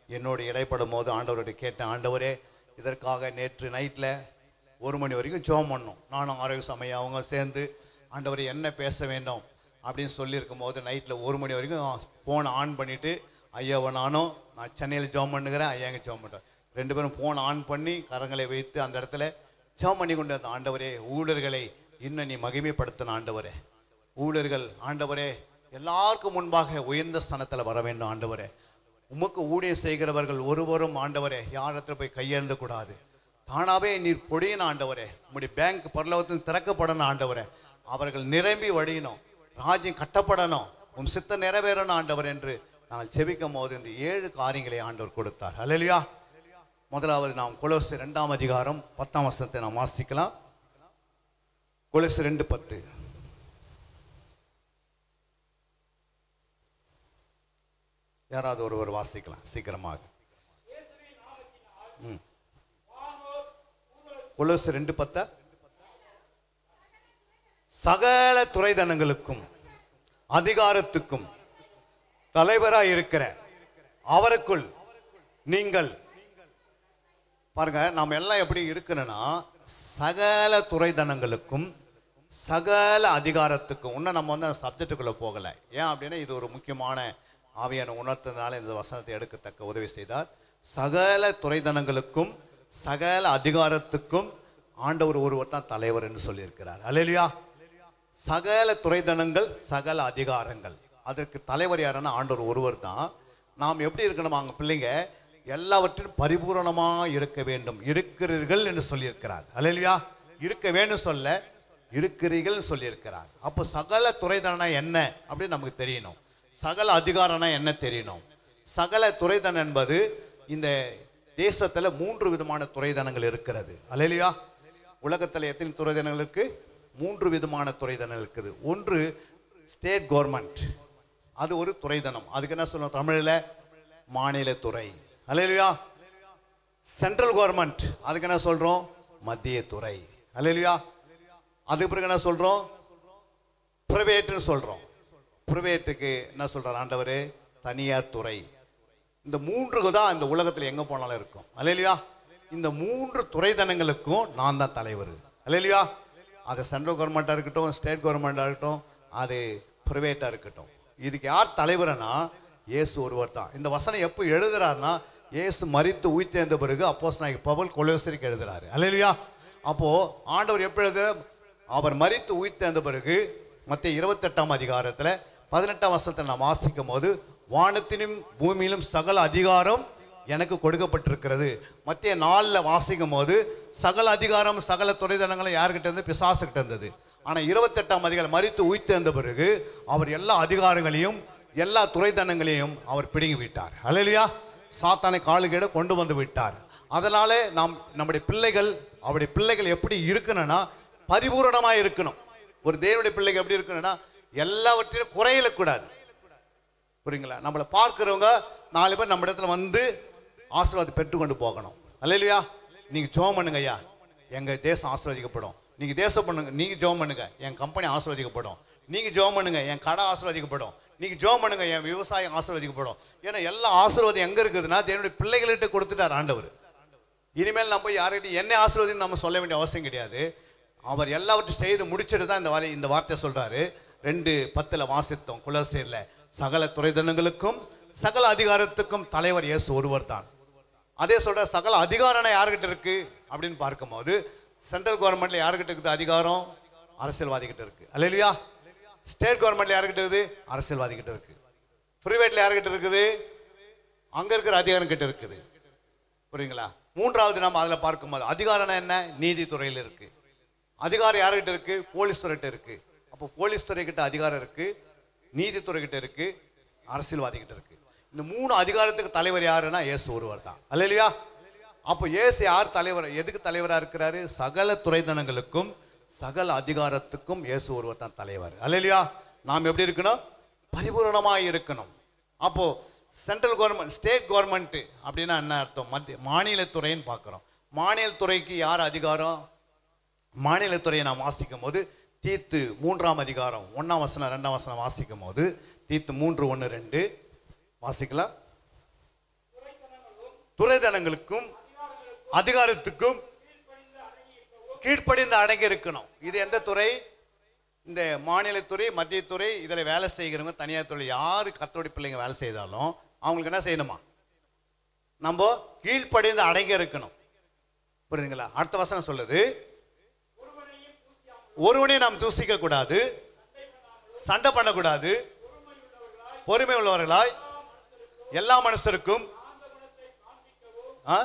என்னோடு இடைப்படும் போது ஆண்டவர்கிட்ட கேட்டேன் ஆண்டவரே இதற்காக நேற்று நைட்டில் ஒரு மணி வரைக்கும் ஜெபம் பண்ணோம் நானும் ஆரோக்கிய சமயம் அவங்க சேர்ந்து ஆண்டவரே என்ன பேச வேண்டும் அப்படின்னு சொல்லியிருக்கும் போது நைட்டில் ஒரு மணி வரைக்கும் ஃபோனை ஆன் பண்ணிவிட்டு ஐயாவை நானும் நான் சென்னையில் ஜெபம் பண்ணுகிறேன் ஐயா எங்கே ஜெபம் பண்ணுறேன் ரெண்டு பேரும் ஃபோன் ஆன் பண்ணி கரங்களை வைத்து அந்த இடத்துல ஜெபம் பண்ணி கொண்டு வந்த ஆண்டவரே ஊழியர்களை இன்னும் நீ மகிமைப்படுத்தின ஆண்டவரே ஊழியர்கள் ஆண்டவரே எல்லாருக்கும் முன்பாக உயர்ந்த ஸ்தானத்தில் வர வேண்டும் ஆண்டவரே உமக்கு ஊழியம் செய்கிறவர்கள் ஒருவரும் ஆண்டவரே யாரிடத்துல போய் கையெழுந்த கூடாது தானாவே நீர் பொழியணும் ஆண்டவரே உம்முடைய பேங்க் பரலோகத்தில் திறக்கப்படணும் ஆண்டவரே அவர்கள் நிரம்பி வழியணும் ராஜ்யம் கட்டப்படணும் உம் சித்தம் நிறைவேறணும் ஆண்டவர் என்று நாங்கள் செபிக்கும் போது இந்த ஏழு காரியங்களை ஆண்டவர் கொடுத்தார் அல்லையா முதலாவது நாம் கொலோசு ரெண்டாம் அதிகாரம் பத்தாம் வசனத்தை நாம் வாசிக்கலாம் கொலோசு ரெண்டு பத்து யாராவது ஒருவர் வாசிக்கலாம் சீக்கிரமாக ம் கொலோசு ரெண்டு பத்த சகல துறைதனங்களுக்கும் அதிகாரத்துக்கும் தலைவராய் இருக்கிற அவருக்குள் நீங்கள் பாருங்க நாம் எல்லாம் எப்படி இருக்கணும்னா சகல துறைதனங்களுக்கும் சகல அதிகாரத்துக்கும் இன்னும் நம்ம வந்து அந்த சப்ஜெக்டுக்குள்ளே போகலை ஏன் அப்படின்னா இது ஒரு முக்கியமான ஆவியான உணர்த்ததுனால இந்த வசனத்தை எடுக்கத்தக்க உதவி செய்தார் சகல துறைதனங்களுக்கும் சகல அதிகாரத்துக்கும் ஆண்டவர் ஒருவர் தான் தலைவர் என்று சொல்லியிருக்கிறார் அல்லையா சகல துறைதனங்கள் சகல அதிகாரங்கள் அதற்கு தலைவர் யாருன்னா ஆண்டவர் ஒருவர் தான் நாம் எப்படி இருக்கணும் அங்கே பிள்ளைங்க எல்லாவற்றிலும் பரிபூரணமாக இருக்க வேண்டும் இருக்கிறீர்கள் என்று சொல்லியிருக்கிறார் அல்லையா இருக்க வேண்டும் சொல்ல இருக்கிறீர்கள் சொல்லியிருக்கிறார் அப்போ சகல துறைதனா என்ன அப்படின்னு நமக்கு தெரியணும் சகல அதிகாரம்னா என்ன தெரியணும் சகல துறைதனம் என்பது இந்த தேசத்துல மூன்று விதமான துறைதனங்கள் இருக்கிறது அல்லையா உலகத்துல எத்தனை துறைதனங்கள் இருக்கு மூன்று விதமான துறைதனங்கள் இருக்குது ஒன்று ஸ்டேட் கவர்மெண்ட் அது ஒரு துறைதனம் அதுக்கு என்ன சொல்லணும் தமிழில் மாநிலத்துறை அல்லையா சென்ட்ரல் கவர்மெண்ட் அதுக்கு என்ன சொல்றோம் மத்திய துறை அல்லையா அதுக்கு பிறகு என்ன சொல்றோம் பிரைவேட்னு சொல்றோம் பிரைவேட்டுக்கு என்ன சொல்றார் ஆண்டவர் தனியார் துறை இந்த மூன்றுக்கு தான் இந்த உலகத்தில் எங்க போனாலும் இருக்கும் அல்லையா இந்த மூன்று துறைதனங்களுக்கும் நான் தான் தலைவர் அல்லையா அது சென்ட்ரல் கவர்மெண்ட்டாக இருக்கட்டும் ஸ்டேட் கவர்மெண்ட்டாக இருக்கட்டும் அது ப்ரைவேட்டாக இருக்கட்டும் இதுக்கு யார் தலைவர்னா இயேசு ஒருவர் தான் இந்த வசனம் எப்போ எழுதுறாருன்னா இயேசு மரித்து உயிர்த்தெழுந்த பிறகு அப்போஸ் நாய்க்கு பவல் கொலோசரிக்கு எழுதுறாரு அல்லையா அப்போ ஆண்டவர் எப்போ எழுதுற அவர் மரித்து உயிர்த்தெழுந்த பிறகு மத்திய இருபத்தெட்டாம் அதிகாரத்தில் பதினெட்டாம் வருஷத்தை நான் வாசிக்கும் போது வானத்திலும் பூமியிலும் சகல அதிகாரம் எனக்கு கொடுக்கப்பட்டிருக்கிறது மத்திய நாளில் வாசிக்கும் போது சகல அதிகாரம் சகல துறைதனங்களும் யார்கிட்ட இருந்து பிசாசுகிட்ட இருந்தது ஆனால் இருபத்தெட்டாம் அதிகாரம் மறித்து உயிர்த்தெழுந்த பிறகு அவர் எல்லா அதிகாரங்களையும் எல்லா துறைதனங்களையும் அவர் பிடுங்கி விட்டார் அல்லையா சாத்தானை காலுகேட கொண்டு வந்து விட்டார் அதனாலே நாம் நம்முடைய பிள்ளைகள் அவருடைய பிள்ளைகள் எப்படி இருக்கணும்னா பரிபூரணமாக இருக்கணும் ஒரு தேவனுடைய பிள்ளைகள் எப்படி இருக்கணும்னா எல்லாவற்றையும் குறையிடக்கூடாது புரியுங்களா நம்மளை பார்க்குறவங்க நாலு பேர் நம்ம இடத்துல வந்து ஆசீர்வாதம் பெற்றுக்கொண்டு போகணும் அல்லையா நீங்கள் ஜோம் பண்ணுங்க ஐயா எங்கள் தேசம் ஆசீர்வதிக்கப்படும் நீங்கள் தேசம் பண்ணுங்க நீங்கள் ஜோம் பண்ணுங்க என் கம்பெனி ஆசீர்வதிக்கப்படும் நீங்கள் ஜோம் பண்ணுங்க என் கடை ஆசீர்வதிக்கப்படும் நீங்கள் ஜோம் பண்ணுங்க என் விவசாயம் ஆசீர்வதிக்கப்படும் ஏன்னா எல்லா ஆசீர்வாதம் எங்கே இருக்குதுன்னா தேவனுடைய பிள்ளைகள்கிட்ட கொடுத்துட்டார் ஆண்டவர் இனிமேல் நம்ம யார்கிட்ட என்ன ஆசீர்வாதம் நம்ம சொல்ல வேண்டிய அவசியம் கிடையாது அவர் எல்லாவற்றையும் செய்து முடிச்சிட்டு தான் இந்த வார்த்தை இந்த வார்த்தையை சொல்றாரு ரெண்டு பத்துல வாசித்தோம் குலசேரில் சகல துறைதனங்களுக்கும் சகல அதிகாரத்துக்கும் தலைவர் இயேசு ஒருவர் தான் அதே சொல்ற சகல அதிகாரம் யார்கிட்ட இருக்கு அப்படின்னு பார்க்கும்போது சென்ட்ரல் கவர்மெண்ட்ல யார்கிட்ட இருக்குது அதிகாரம் அரசியல்வாதி கிட்ட இருக்கு அல்லையா ஸ்டேட் கவர்மெண்ட்ல யார்கிட்ட இருக்குது அரசியல்வாதி கிட்ட இருக்கு பிரைவேட்ல யார்கிட்ட இருக்குது அங்க இருக்கிற அதிகாரம் கிட்ட இருக்குது புரியுங்களா மூன்றாவது நம்ம அதில் பார்க்கும்போது அதிகாரம்னா என்ன நீதித்துறையில் இருக்கு அதிகாரம் யார்கிட்ட இருக்கு போலீஸ் துறைகிட்ட இருக்கு அப்போ போலீஸ் துறை கிட்ட அதிகாரம் இருக்கு நீதித்துறை கிட்ட இருக்கு அரசியல்வாதி கிட்ட இருக்கு இந்த மூணு அதிகாரத்துக்கு தலைவர் யாருன்னா இயேசு ஒருவர் தான் அல்லையா அப்போ இயேசு யார் தலைவர் எதுக்கு தலைவராக இருக்கிறாரு சகல துறைதனங்களுக்கும் சகல அதிகாரத்துக்கும் இயேசு ஒருவர் தான் தலைவர் அல்லையா நாம் எப்படி இருக்கணும் பரிபூரணமாக இருக்கணும் அப்போ சென்ட்ரல் கவர்மெண்ட் ஸ்டேட் கவர்மெண்ட் அப்படின்னா என்ன அர்த்தம் மத்திய மாநிலத்துறைன்னு பார்க்குறோம் மாநிலத்துறைக்கு யார் அதிகாரம் மாநிலத்துறையை நாம் வாசிக்கும் போது தீத்து மூன்றாம் அதிகாரம் ஒன்றாம் வசனம் ரெண்டாம் வசனம் வாசிக்கும் போது தீத்து மூன்று ஒன்று ரெண்டு வாசிக்கலாம் துறைதனங்களுக்கும் அதிகாரத்துக்கும் கீழ்ப்படிந்து அடங்கி இருக்கணும் இது எந்த துறை இந்த மாநிலத்துறை மத்தியத்துறை இதில் வேலை செய்கிறவங்க தனியார் துறை யார் கத்தோடி பிள்ளைங்க வேலை செய்தாலும் அவங்களுக்கு என்ன செய்யணுமா நம்ம கீழ்ப்படிந்து அடங்கி இருக்கணும் புரியுதுங்களா அடுத்த வசனம் சொல்லுது ஒருவனை நாம் தூசிக்க கூடாது சண்டை பண்ணக்கூடாது பொறுமை உள்ளவர்களாய் எல்லா மனுஷருக்கும் ஆ?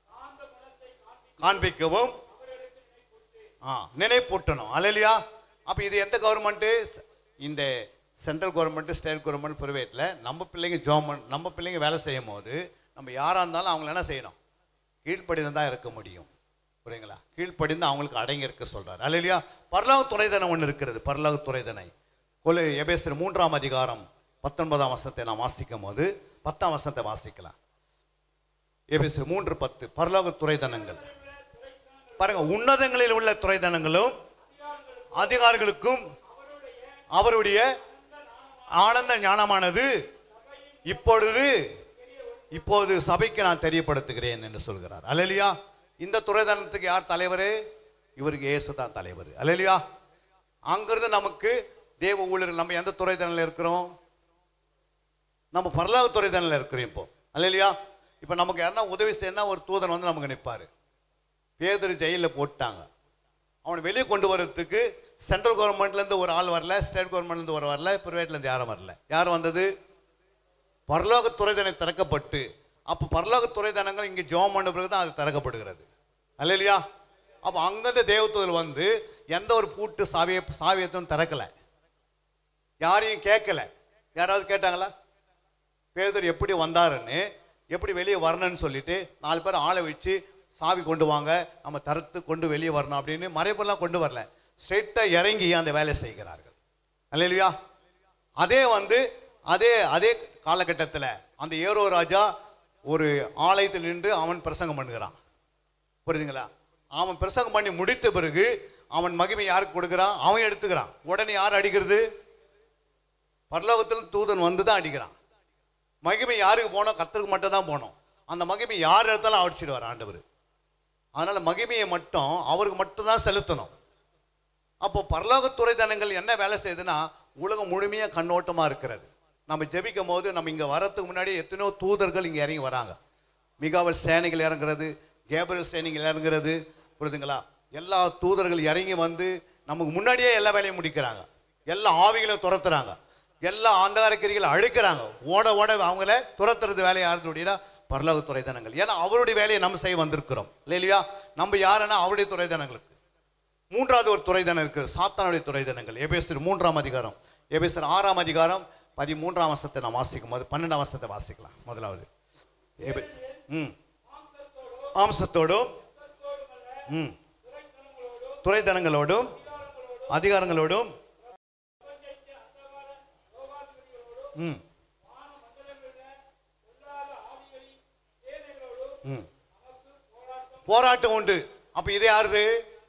காண்பிக்கவும் ஆ நினைப்பூட்டணும் அல்லையா அப்போ இது எந்த கவர்மெண்ட்டு இந்த சென்ட்ரல் கவர்மெண்ட் ஸ்டேட் கவர்மெண்ட் ப்ரைவேட்டில் நம்ம பிள்ளைங்க ஜோமன் நம்ம பிள்ளைங்க வேலை செய்யும் போது நம்ம யாராக இருந்தாலும் அவங்கள என்ன செய்யணும் கீழ்ப்படிந்து தான் இருக்க முடியும் புரியுங்களா கீழ்ப்படிந்து அவங்களுக்கு அடங்கி இருக்க சொல்றாரு அல்லையா பரலோக துறைதனை ஒன்று இருக்கிறது பரலோக துறைதனை கொலை எபேசர் மூன்றாம் அதிகாரம் பத்தொன்பதாம் வசனத்தை நாம் வாசிக்கும் போது பத்தாம் வசனத்தை வாசிக்கலாம் எபேசர் மூன்று பத்து பரலோக துறைதனங்கள் பாருங்க உன்னதங்களில் உள்ள துறைதனங்களும் அதிகாரிகளுக்கும் அவருடைய ஆனந்த ஞானமானது இப்பொழுது இப்போது சபைக்கு நான் தெரியப்படுத்துகிறேன் என்று சொல்கிறார் அல்லலியா இந்த துறைதனத்துக்கு யார் தலைவர் இவருக்கு இயேசு தான் தலைவர் அல்லலியா அங்கிருந்து நமக்கு தேவ ஊழியர்கள் நம்ம எந்த துறைதனில் இருக்கிறோம் நம்ம பரலோக துறைதனில் இருக்கிறோம் இப்போ அல்லலியா இப்போ நமக்கு யாருன்னா உதவி செய்யணும் ஒரு தூதன் வந்து நமக்கு நிற்பாரு பேதர் ஜெயிலில் போட்டாங்க அவனை வெளியே கொண்டு வர்றதுக்கு சென்ட்ரல் கவர்மெண்ட்லேருந்து ஒரு ஆள் வரல ஸ்டேட் கவர்மெண்ட்லேருந்து ஒரு வரல ப்ரைவேட்லேருந்து யாரும் வரல யார் வந்தது பரலோக துறைதனை திறக்கப்பட்டு அப்போ பரலோக துறைதனங்கள் இங்கே ஜோம் பண்ண பிறகு தான் அது திறக்கப்படுகிறது அல்லையா அப்போ அங்கேருந்து தேவதூதர் வந்து எந்த ஒரு பூட்டு சாவியை சாவியத்தையும் திறக்கலை யாரையும் கேட்கல யாராவது கேட்டாங்களா பேதர் எப்படி வந்தாருன்னு எப்படி வெளியே வரணும்னு சொல்லிட்டு நாலு பேர் ஆளை வச்சு சாவி கொண்டு வாங்க நம்ம தரத்து கொண்டு வெளியே வரணும் அப்படின்னு மறைப்பெல்லாம் கொண்டு வரல ஸ்ட்ரெயிட்டாக இறங்கி அந்த வேலை செய்கிறார்கள் அல்லையா அதே வந்து அதே அதே காலகட்டத்தில் அந்த ஏரோ ராஜா ஒரு ஆலயத்தில் நின்று அவன் பிரசங்கம் பண்ணுகிறான் புரியுதுங்களா அவன் பிரசங்கம் பண்ணி முடித்த பிறகு அவன் மகிமை யாருக்கு கொடுக்குறான் அவன் எடுத்துக்கிறான் உடனே யார் அடிக்கிறது பரலோகத்தில் தூதன் வந்து தான் அடிக்கிறான் மகிமை யாருக்கு போனோம் கர்த்தருக்கு மட்டும் தான் போனோம் அந்த மகிமை யார் எடுத்தாலும் அடிச்சிடுவார் ஆண்டவர் அதனால மகிமையை மட்டும் அவருக்கு மட்டும்தான் செலுத்தணும் அப்போ பரலோகத்துறை தனங்கள் என்ன வேலை செய்யுதுன்னா உலகம் முழுமையாக கண்ணோட்டமாக இருக்கிறது நம்ம ஜெபிக்கும் போது நம்ம இங்கே வரத்துக்கு முன்னாடி எத்தனையோ தூதர்கள் இங்கே இறங்கி வராங்க மிகாவல் சேனைகள் இறங்குறது கேபிரல் சேனைகள் இறங்குறது புரியுதுங்களா எல்லா தூதர்கள் இறங்கி வந்து நமக்கு முன்னாடியே எல்லா வேலையும் முடிக்கிறாங்க எல்லா ஆவிகளையும் துரத்துறாங்க எல்லா ஆந்தாரக்கிரிகளை அழிக்கிறாங்க ஓட ஓட அவங்கள துரத்துறது வேலை யாருன்னு அப்படின்னா பரலோக துறைதனங்கள் ஏன்னா அவருடைய வேலையை நம்ம செய்ய வந்திருக்கிறோம் இல்லையா நம்ம யாருன்னா அவருடைய துறைதனங்களுக்கு மூன்றாவது ஒரு துறைதனம் இருக்குது சாத்தானுடைய துறைதனங்கள் எபேசர் மூன்றாம் அதிகாரம் எபேசர் ஆறாம் அதிகாரம் பதிமூன்றாம் வசத்தை நாம் வாசிக்கும் போது பன்னெண்டாம் வசத்தை வாசிக்கலாம் முதலாவது எபே- ம் மாம்சத்தோடும் ம் துறைதனங்களோடும் அதிகாரங்களோடும் ம் ம் போராட்டம் உண்டு அப்ப இது யாருது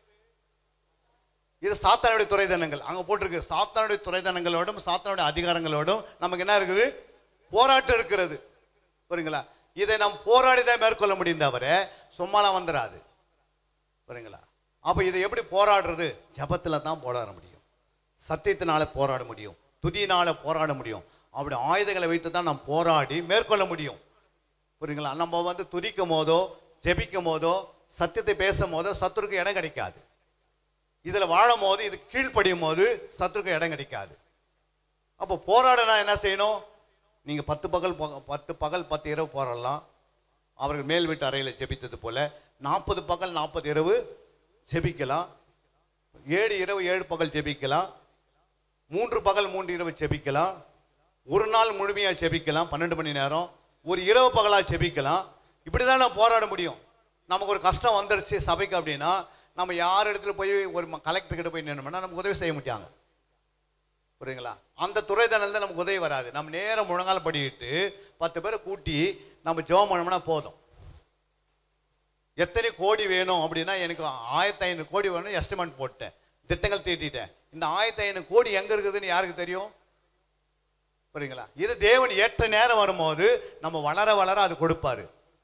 இது சாத்தானுடைய துறைதனங்கள் அங்க போட்டிருக்கு சாத்தானுடைய துறைதனங்களோடும் சாத்தானுடைய அதிகாரங்களோடும் நமக்கு என்ன இருக்குது போராட்டம் இருக்கிறது புரியுங்களா இதை நாம் போராடி தான் மேற்கொள்ள முடியும் தவிர சும்மாலாம் வந்துடாது புரியுங்களா அப்ப இதை எப்படி போராடுறது ஜபத்துல தான் போராட முடியும் சத்தியத்தினால போராட முடியும் துதியினால போராட முடியும் அப்படி ஆயுதங்களை வைத்து தான் நாம் போராடி மேற்கொள்ள முடியும் புரியுங்களா நம்ம வந்து துதிக்கும் போதோ ஜெபிக்கும் போதோ சத்தியத்தை பேசும் போதோ சத்துருக்கு இடம் கிடைக்காது இதில் வாழும் போது இது கீழ்ப்படியும் போது சத்துருக்கு இடம் கிடைக்காது அப்போ போராடனா என்ன செய்யணும் நீங்கள் பத்து பகல் பக- பத்து பகல் பத்து இரவு போராடலாம் அவர்கள் மேல் வீட்டு அறையில் ஜெபித்தது போல நாற்பது பகல் நாற்பது இரவு ஜெபிக்கலாம் ஏழு இரவு ஏழு பகல் ஜெபிக்கலாம் மூன்று பகல் மூன்று இரவு ஜெபிக்கலாம் ஒரு நாள் முழுமையாக ஜெபிக்கலாம் பன்னெண்டு மணி நேரம் ஒரு இரவு பகலாக ஜெபிக்கலாம் இப்படி தான் நான் போராட முடியும் நமக்கு ஒரு கஷ்டம் வந்துருச்சு சபைக்கு அப்படின்னா நம்ம யார் இடத்துல போய் ஒரு கலெக்டர் கிட்ட போய் நின்னோம்னா நமக்கு உதவி செய்ய மாட்டாங்க புரியுங்களா அந்த துறை தான் நமக்கு உதவி வராது நம்ம நேரம் முழங்கால் படிக்கிட்டு பத்து பேரை கூட்டி நம்ம ஜெபம் பண்ணோம்னா போதும் எத்தனை கோடி வேணும் அப்படின்னா எனக்கு ஆயிரத்தி ஐநூறு கோடி வேணும் எஸ்டிமேட் போட்டேன் திட்டங்கள் தீட்டிட்டேன் இந்த ஆயிரத்தி ஐநூறு கோடி எங்க இருக்குதுன்னு யாருக்கு தெரியும் புரியுங்களா இது தேவன் ஏற்ற நேரம் வரும்போது நம்ம வளர வளர அது கொடுப்பாரு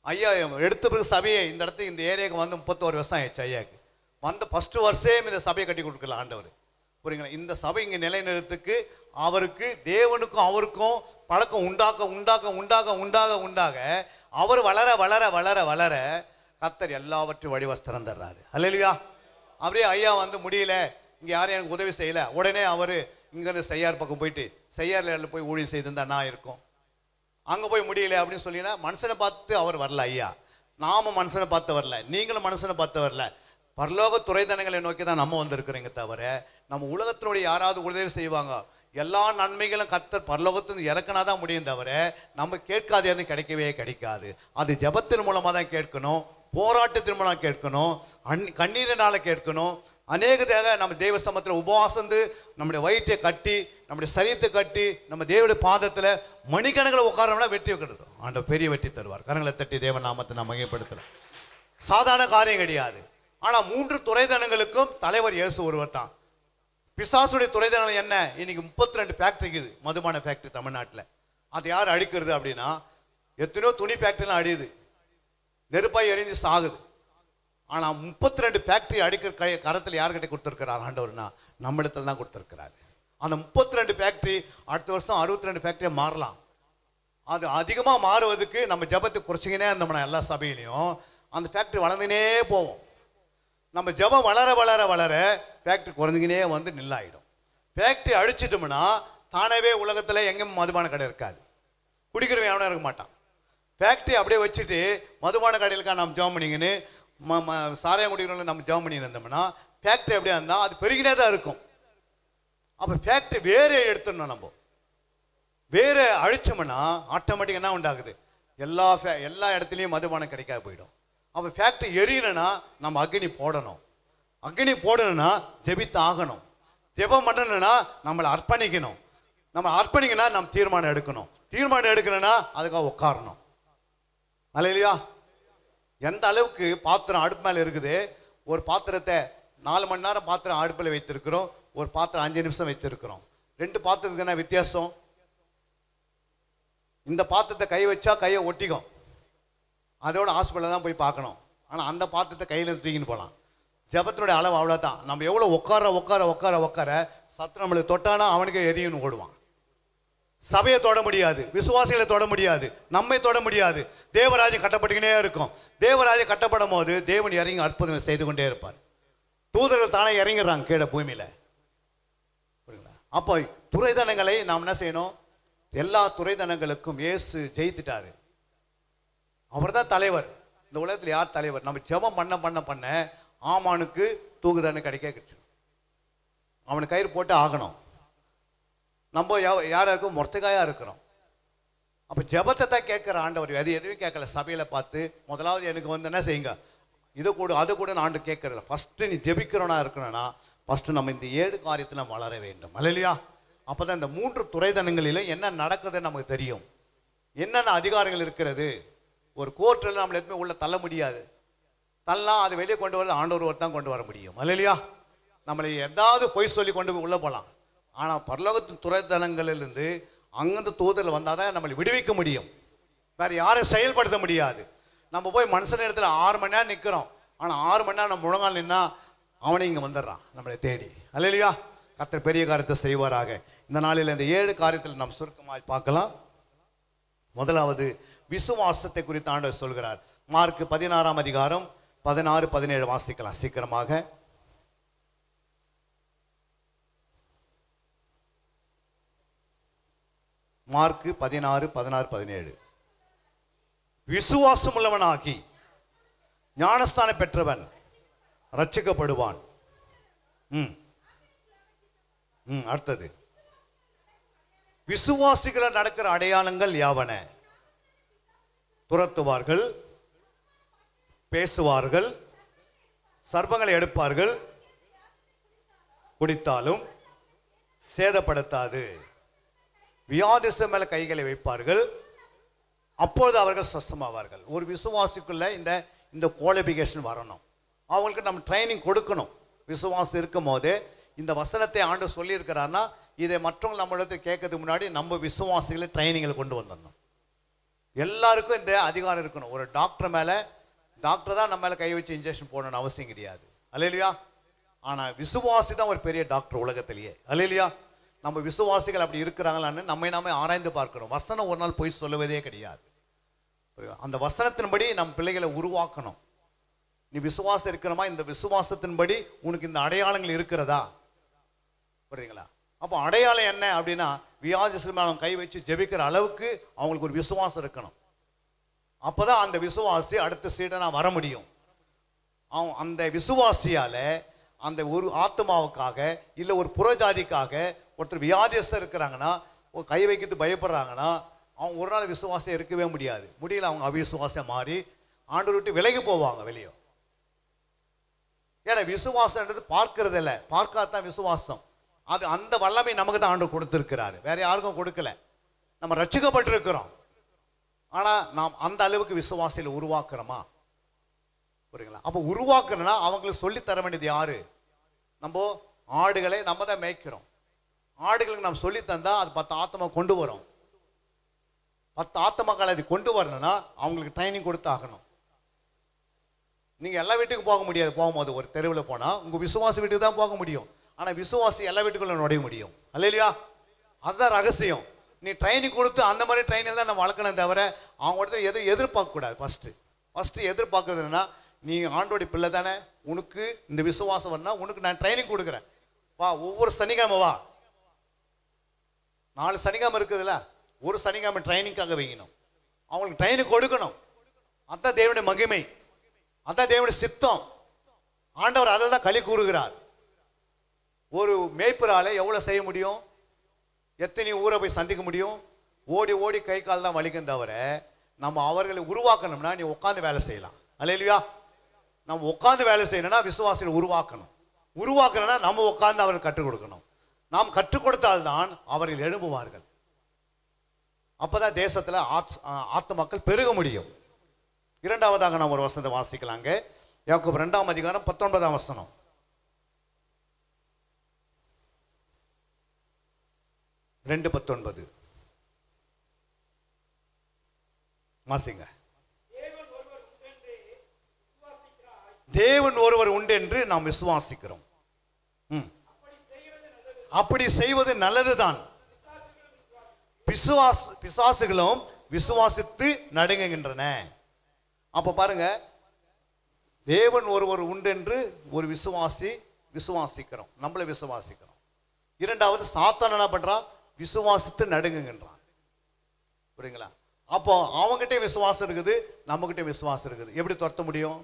ஐயா எடுத்த பிறகு சபையை இந்த இடத்துக்கு இந்த ஏரியாவுக்கு வந்து முப்பத்தோரு வருஷம் ஆயிடுச்சு ஐயாவுக்கு வந்த ஃபர்ஸ்ட் வருஷம் இந்த சபையை கட்டி கொடுக்கல ஆண்டவர் புரியுங்களா இந்த சபை இங்கே நிலைநிறுத்துக்கு அவருக்கு தேவனுக்கும் அவருக்கும் பழக்கம் உண்டாக்க உண்டாக்க உண்டாக உண்டாக உண்டாக அவர் வளர வளர வளர வளர கத்தர் எல்லாவற்றையும் வழிவஸ்திரம் தர்றாரு அல்லையா அப்படியே ஐயா வந்து முடியல இங்கே யாரும் எனக்கு உதவி செய்யல உடனே அவர் இங்கேருந்து செய்யார் பக்கம் போயிட்டு செய்யார்ல போய் ஊழியம் செய்திருந்தா நான் இருக்கும் அங்கே போய் முடியல அப்படின்னு சொல்லினா மனுஷனை பார்த்து அவர் வரல ஐயா நாம மனுஷனை பார்த்து வரல நீங்களும் மனுஷனை பார்த்து வரல பரலோக துறைதனங்களை நோக்கி தான் நம்ம வந்திருக்கிறோங்க தவிர நம்ம உலகத்தினுடைய யாராவது உதவி செய்வாங்க எல்லா நன்மைகளும் கத்தர் பரலோகத்திலிருந்து இறக்கினா தான் முடியும் தவிர நம்ம கேட்காது எதுவும் கிடைக்கவே கிடைக்காது அது ஜெபத்தின் மூலமாக தான் கேட்கணும் போராட்டத்தின் மூலம் கேட்கணும் அன் கண்ணீரினால கேட்கணும் அநேக தேவை நம்ம தெய்வ சமத்தில் உபவாசந்து நம்முடைய வயிற்றை கட்டி நம்முடைய சரீரத்தை கட்டி நம்ம தேவனுடைய பாதத்தில் மணிக்கணக்கில் உட்காரம்னா வெற்றி கிடைக்கும் ஆண்டவர் பெரிய வெற்றி தருவார் கரங்களை தட்டி தேவ நாமத்தை நான் மகிமைப்படுத்தலாம் சாதாரண காரியம் கிடையாது ஆனால் மூன்று துறைதனங்களுக்கும் தலைவர் இயேசு ஒருவர் தான் பிசாசுடைய துறைதனம் என்ன இன்னைக்கு முப்பத்தி ரெண்டு ஃபேக்ட்ரி இருக்குது மதுபான ஃபேக்ட்ரி தமிழ்நாட்டில் அதை யார் அழிக்கிறது அப்படின்னா எத்தனையோ துணி ஃபேக்ட்ரிலாம் அழியுது நெருப்பாய் எரிஞ்சு சாகுது ஆனால் முப்பத்தி ரெண்டு ஃபேக்ட்ரி அடிக்கிற கை கரத்தில் யார்கிட்ட கொடுத்துருக்கிறார் ஆண்டவர்னா நம்மிடத்தில் தான் கொடுத்துருக்கிறாரு அந்த முப்பத்தி ரெண்டு ஃபேக்ட்ரி அடுத்த வருஷம் அறுபத்தி ரெண்டு ஃபேக்ட்ரியாக மாறலாம் அது அதிகமாக மாறுவதுக்கு நம்ம ஜபத்தை குறைச்சிக்கினே இருந்தோம்னா எல்லா சபையிலையும் அந்த ஃபேக்ட்ரி வளர்ந்துனே போவோம் நம்ம ஜெபம் வளர வளர வளர ஃபேக்ட்ரி குறைஞ்சிக்கினே வந்து நில்லாயிடும் ஃபேக்ட்ரி அழிச்சிட்டோம்னா தானாகவே உலகத்தில் எங்கேயும் மதுபான கடை இருக்காது குடிக்கிறவன் எவனும் இருக்க மாட்டான் ஃபேக்ட்ரி அப்படியே வச்சுட்டு மதுபான கடையிலுக்கா நம்ம ஜெபம் பண்ணிங்கன்னு ம ம சாராயம் குடிக்கிறவங்க நம்ம ஜெபம் பண்ணி இருந்தோம்னா ஃபேக்ட்ரி அப்படியே இருந்தால் அது பெருகினே தான் இருக்கும் அப்போ ஃபேக்ட்ரி வேறு எடுத்துடணும் நம்ம வேற அழிச்சோம்னா ஆட்டோமேட்டிக் என்ன உண்டாகுது எல்லா ஃபே- எல்லா இடத்துலையும் மதுபானம் கிடைக்காது போயிடும் அப்போ ஃபேக்ட்ரி எரியணும்னா நம்ம அக்னி போடணும் அக்னி போடணும்னா ஜெபித்து ஆகணும் ஜெபம் பண்ணணும்னா நம்மளை அர்ப்பணிக்கணும் நம்ம அர்ப்பணிக்கணும் நம்ம தீர்மானம் எடுக்கணும் தீர்மானம் எடுக்கணும்னா அதுக்காக உட்காரணும் இல்லையா எந்த அளவுக்கு பாத்திரம் அடுப்பு மேலே இருக்குது ஒரு பாத்திரத்தை நாலு மணி நேரம் பாத்திரம் அடுப்பில் வைத்திருக்கிறோம் ஒரு பாத்திரம் அஞ்சு நிமிஷம் வச்சிருக்கிறோம் ரெண்டு பாத்திரத்துக்கு என்ன வித்தியாசம் இந்த பாத்திரத்தை கை வச்சா கையை ஒட்டிக்கும் அதோட ஹாஸ்பிட்டலில் தான் போய் பார்க்கணும் ஆனால் அந்த பாத்திரத்தை கையில் தூக்கின்னு போகலாம் ஜெபத்தினுடைய அளவு அவ்வளோதான் நம்ம எவ்வளோ உட்கார உட்கார உட்கார உட்கார சத்து நம்மளுக்கு தொட்டானா அவனுக்கு எரியுன்னு ஓடுவான் சபையை தொட முடியாது விசுவாசிகளை தொட முடியாது நம்மை தொட முடியாது தேவராஜ்யம் கட்டப்பட்டுக்கினே இருக்கும் தேவராஜ்யம் கட்டப்படும் போது தேவன் இறங்கி அற்புதம் செய்து கொண்டே இருப்பார் தூதர்கள் தானே இறங்கிடுறாங்க கீழே பூமியில் புரியுங்களா அப்போ துறைதனங்களை நாம் என்ன செய்யணும் எல்லா துறைதனங்களுக்கும் இயேசு ஜெயித்துட்டாரு அவர் தான் தலைவர் இந்த உலகத்தில் யார் தலைவர் நம்ம ஜெபம் பண்ண பண்ண பண்ண ஆமானுக்கு தூக்குதண்டனை கிடைக்க கிடைச்சிடும் அவனுக்கு கயிறு போட்டு ஆகணும் நம்ம யா- யாராருக்கும் மொர்த்தகாயா இருக்கிறோம் அப்போ ஜெபத்தை தான் கேட்குற ஆண்டவர் அது எதுவும் கேட்கல சபையில் பார்த்து முதலாவது எனக்கு வந்து என்ன செய்யுங்க இது கூட அது கூட நான் ஆண்டு கேட்கறதில்ல ஃபஸ்ட்டு நீ ஜெபிக்கிறவனா இருக்கணும்னா ஃபஸ்ட்டு நம்ம இந்த ஏழு காரியத்தில் நம்ம வளர வேண்டும் அல்லையா அப்போ தான் இந்த மூன்று துறைதனங்களிலும் என்ன நடக்குதுன்னு நமக்கு தெரியும் என்னென்ன அதிகாரங்கள் இருக்கிறது ஒரு கோர்ட்டில் நம்மளை எதுவுமே உள்ள தள்ள முடியாது தள்ளலாம் அது வெளியே கொண்டு வரது ஆண்டவர் ஒரு தான் கொண்டு வர முடியும் அல்லையா நம்மளை எதாவது பொய் சொல்லி கொண்டு போய் உள்ளே போகலாம் ஆனால் பரலோகத்தின் துறைத்தனங்களிலிருந்து அங்கிருந்து தூதரில் வந்தால் தான் நம்மளை விடுவிக்க முடியும் வேற யாரும் செயல்படுத்த முடியாது நம்ம போய் மனுஷன் இடத்துல ஆறு மணி நேரம் நிற்கிறோம் ஆனால் ஆறு மணி நேரம் நம்ம முழங்கால் நின்னா அவனை இங்கே வந்துடுறான் நம்மளை தேடி அல்லையா கர்த்தர் பெரிய காரியத்தை செய்வாராக இந்த நாளில் இந்த ஏழு காரியத்தில் நாம் சுருக்கமாக பார்க்கலாம் முதலாவது விசுவாசத்தை குறித்து ஆண்டவர் சொல்கிறார் மார்க் பதினாறாம் அதிகாரம் பதினாறு பதினேழு வாசிக்கலாம் சீக்கிரமாக மார்க் பதினாறு பதினாறு பதினேழு விசுவாசம் உள்ளவனாகி ஞானஸ்தானம் பெற்றவன் ரட்சிக்கப்படுவான் ம் ம் அடுத்தது விசுவாசிகளை நடக்கிற அடையாளங்கள் யாவன துரத்துவார்கள் பேசுவார்கள் சர்ப்பங்களை எடுப்பார்கள் குடித்தாலும் சேதப்படுத்தாது வியாதிஸ்த மேல கைகளை வைப்பார்கள் அப்பொழுது அவர்கள் சொஸ்தமாவார்கள் ஒரு விசுவாசிக்குள்ள இந்த இந்த குவாலிஃபிகேஷன் வரணும் அவங்களுக்கு நம்ம ட்ரைனிங் கொடுக்கணும் விசுவாசம் இருக்கும் போது இந்த வசனத்தை ஆண்டு சொல்லியிருக்கிறாருன்னா இதை மற்றவங்க நம்மளிடத்தில் கேட்கறதுக்கு முன்னாடி நம்ம விசுவாசிகளை ட்ரைனிங்கில் கொண்டு வந்துடணும் எல்லாருக்கும் இந்த அதிகாரம் இருக்கணும் ஒரு டாக்டர் மேலே டாக்டர் தான் நம்ம மேலே கை வச்சு இன்ஜெக்ஷன் போடணும்னு அவசியம் கிடையாது அல்லையா ஆனால் விசுவாசி தான் ஒரு பெரிய டாக்டர் உலகத்திலேயே அல்லையா நம்ம விசுவாசிகள் அப்படி இருக்கிறாங்களான்னு நம்மை நாமே ஆராய்ந்து பார்க்கணும் வசனம் ஒரு நாள் போய் சொல்லுவதே கிடையாது புரியுதா? அந்த வசனத்தின்படி நம் பிள்ளைகளை உருவாக்கணும் நீ விசுவாசம் இருக்கிறமா இந்த விசுவாசத்தின்படி உனக்கு இந்த அடையாளங்கள் இருக்கிறதா புரியுதுங்களா அப்போ அடையாளம் என்ன அப்படின்னா வியாதி அவன் கை வச்சு ஜெபிக்கிற அளவுக்கு அவங்களுக்கு ஒரு விசுவாசம் இருக்கணும் அப்பதான் அந்த விசுவாசி அடுத்த சீடனா வர முடியும் அவன் அந்த விசுவாசியால அந்த ஒரு ஆத்மாவுக்காக இல்லை ஒரு புறஜாதிக்காக ஒருத்தர் வியாதியஸ்தர் இருக்கிறாங்கன்னா ஒரு கை வைக்கிறது பயப்படுறாங்கன்னா அவங்க ஒரு நாள் விசுவாசம் இருக்கவே முடியாது முடியல அவங்க அவிசுவாசம் மாறி ஆண்டு விட்டு விலகி போவாங்க வெளியே ஏன்னா விசுவாசம்ன்றது பார்க்கறது இல்லை பார்க்காதான் விசுவாசம் அது அந்த வல்லமை நமக்கு தான் ஆண்டு கொடுத்துருக்கிறாரு வேற யாருக்கும் கொடுக்கல நம்ம ரட்சிக்கப்பட்டிருக்கிறோம் ஆனா நாம் அந்த அளவுக்கு விசுவாசியில் உருவாக்குறோமா புரியுங்களா அப்போ உருவாக்குறோம்னா அவங்களுக்கு சொல்லித் தர வேண்டியது யாரு நம்ம ஆடுகளை நம்ம தான் மேய்க்கிறோம் ஆடுகளுக்கு நம்ம சொல்லி தந்தா அது பத்து ஆத்மா கொண்டு வரும் பத்து ஆத்மாக்களை அது கொண்டு வரணும்னா அவங்களுக்கு ட்ரைனிங் கொடுத்து ஆகணும் நீங்க எல்லா வீட்டுக்கும் போக முடியாது போகும்போது ஒரு தெருவில் போனா உங்க விசுவாச வீட்டுக்கு தான் போக முடியும் ஆனா விசுவாசி எல்லா வீட்டுக்குள்ள நுழைய முடியும் அல்லையா அதுதான் ரகசியம் நீ ட்ரைனிங் கொடுத்து அந்த மாதிரி ட்ரைனிங் தான் நம்ம வளர்க்கணும் தவிர அவங்க ஒருத்தர் எதுவும் எதிர்பார்க்க கூடாது ஃபர்ஸ்ட் ஃபர்ஸ்ட் எதிர்பார்க்கறது என்னன்னா நீ ஆண்டோடி பிள்ளை தானே உனக்கு இந்த விசுவாசம் வரணும் உனக்கு நான் ட்ரைனிங் கொடுக்குறேன் வா ஒவ்வொரு சனிக்கிழமை வா நாலு சனிக்கிழமை இருக்குதுல்ல ஒரு சனிக்கிழமை ட்ரைனிங்காக வைக்கணும் அவங்களுக்கு ட்ரைனிங் கொடுக்கணும் அதான் தேவனுடைய மகிமை அதான் தேவனுடைய சித்தம் ஆண்டவர் அதில் தான் களி கூறுகிறார் ஒரு மேய்ப்பரால எவ்வளவு செய்ய முடியும் எத்தனை ஊரை போய் சந்திக்க முடியும் ஓடி ஓடி கை கால் தான் வலிக்கும் தவிர நம்ம அவர்களை உருவாக்கணும்னா நீ உட்காந்து வேலை செய்யலாம் அல்லையா நம்ம உட்காந்து வேலை செய்யணும்னா விசுவாசிகள் உருவாக்கணும் உருவாக்கணும்னா நம்ம உட்கார்ந்து அவர்கள் கற்றுக் கொடுக்கணும் நாம் கற்றுக் கொடுத்தால்தான் அவர்கள் எழும்புவார்கள் அப்பதான் தேசத்துல ஆத்- ஆத்து மக்கள் பெருக முடியும் இரண்டாவதாக நாம் ஒரு வசனத்தை வாசிக்கலாங்க யாக்கோபு ரெண்டாம் அதிகாரம் பத்தொன்பதாம் வசனம் ரெண்டு பத்தொன்பது வாசிங்க தேவன் ஒருவர் உண்டு என்று நாம் விசுவாசிக்கிறோம் ம். அப்படி செய்வது நல்லதுதான் பிசுவாஸ் பிசாசுகளும் விசுவாசித்து நடுங்குகின்றன அப்ப பாருங்க தேவன் ஒருவர் உண்டென்று ஒரு விசுவாசி விசுவாசிக்கிறோம் நம்மள விசுவாசிக்கிறோம் இரண்டாவது சாத்தான் என்ன பண்றான் விசுவாசித்து நடுங்குகின்றான் புரியுங்களா அப்போ அவங்ககிட்ட விசுவாசம் இருக்குது நம்மகிட்ட விசுவாசம் இருக்குது எப்படி துரத்த முடியும்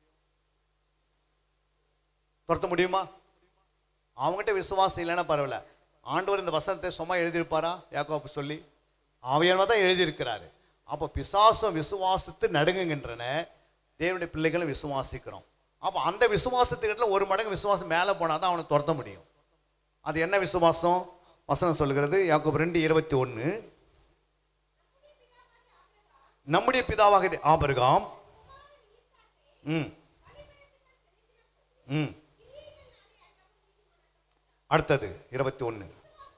துரத்த முடியுமா அவங்ககிட்ட விசுவாசம் இல்லைன்னா பரவாயில்ல ஆண்டவர் இந்த வசனத்தை சும்மா எழுதியிருப்பாரா யாக்கோப்பு சொல்லி ஆவியானவர் தான் எழுதியிருக்கிறாரு அப்போ பிசாசம் விசுவாசித்து நடுங்குகின்றன தேவனுடைய பிள்ளைகளும் விசுவாசிக்கிறோம் அப்போ அந்த விசுவாசத்துக்கிட்ட ஒரு மடங்கு விசுவாசம் மேலே போனால் தான் அவனை துரத்த முடியும் அது என்ன விசுவாசம் வசனம் சொல்கிறது யாக்கோபு ரெண்டு இருபத்தி ஒன்று நம்முடைய பிதாவாக ஆபர்காம் ம் ம் அடுத்தது இருபத்தி ஒன்று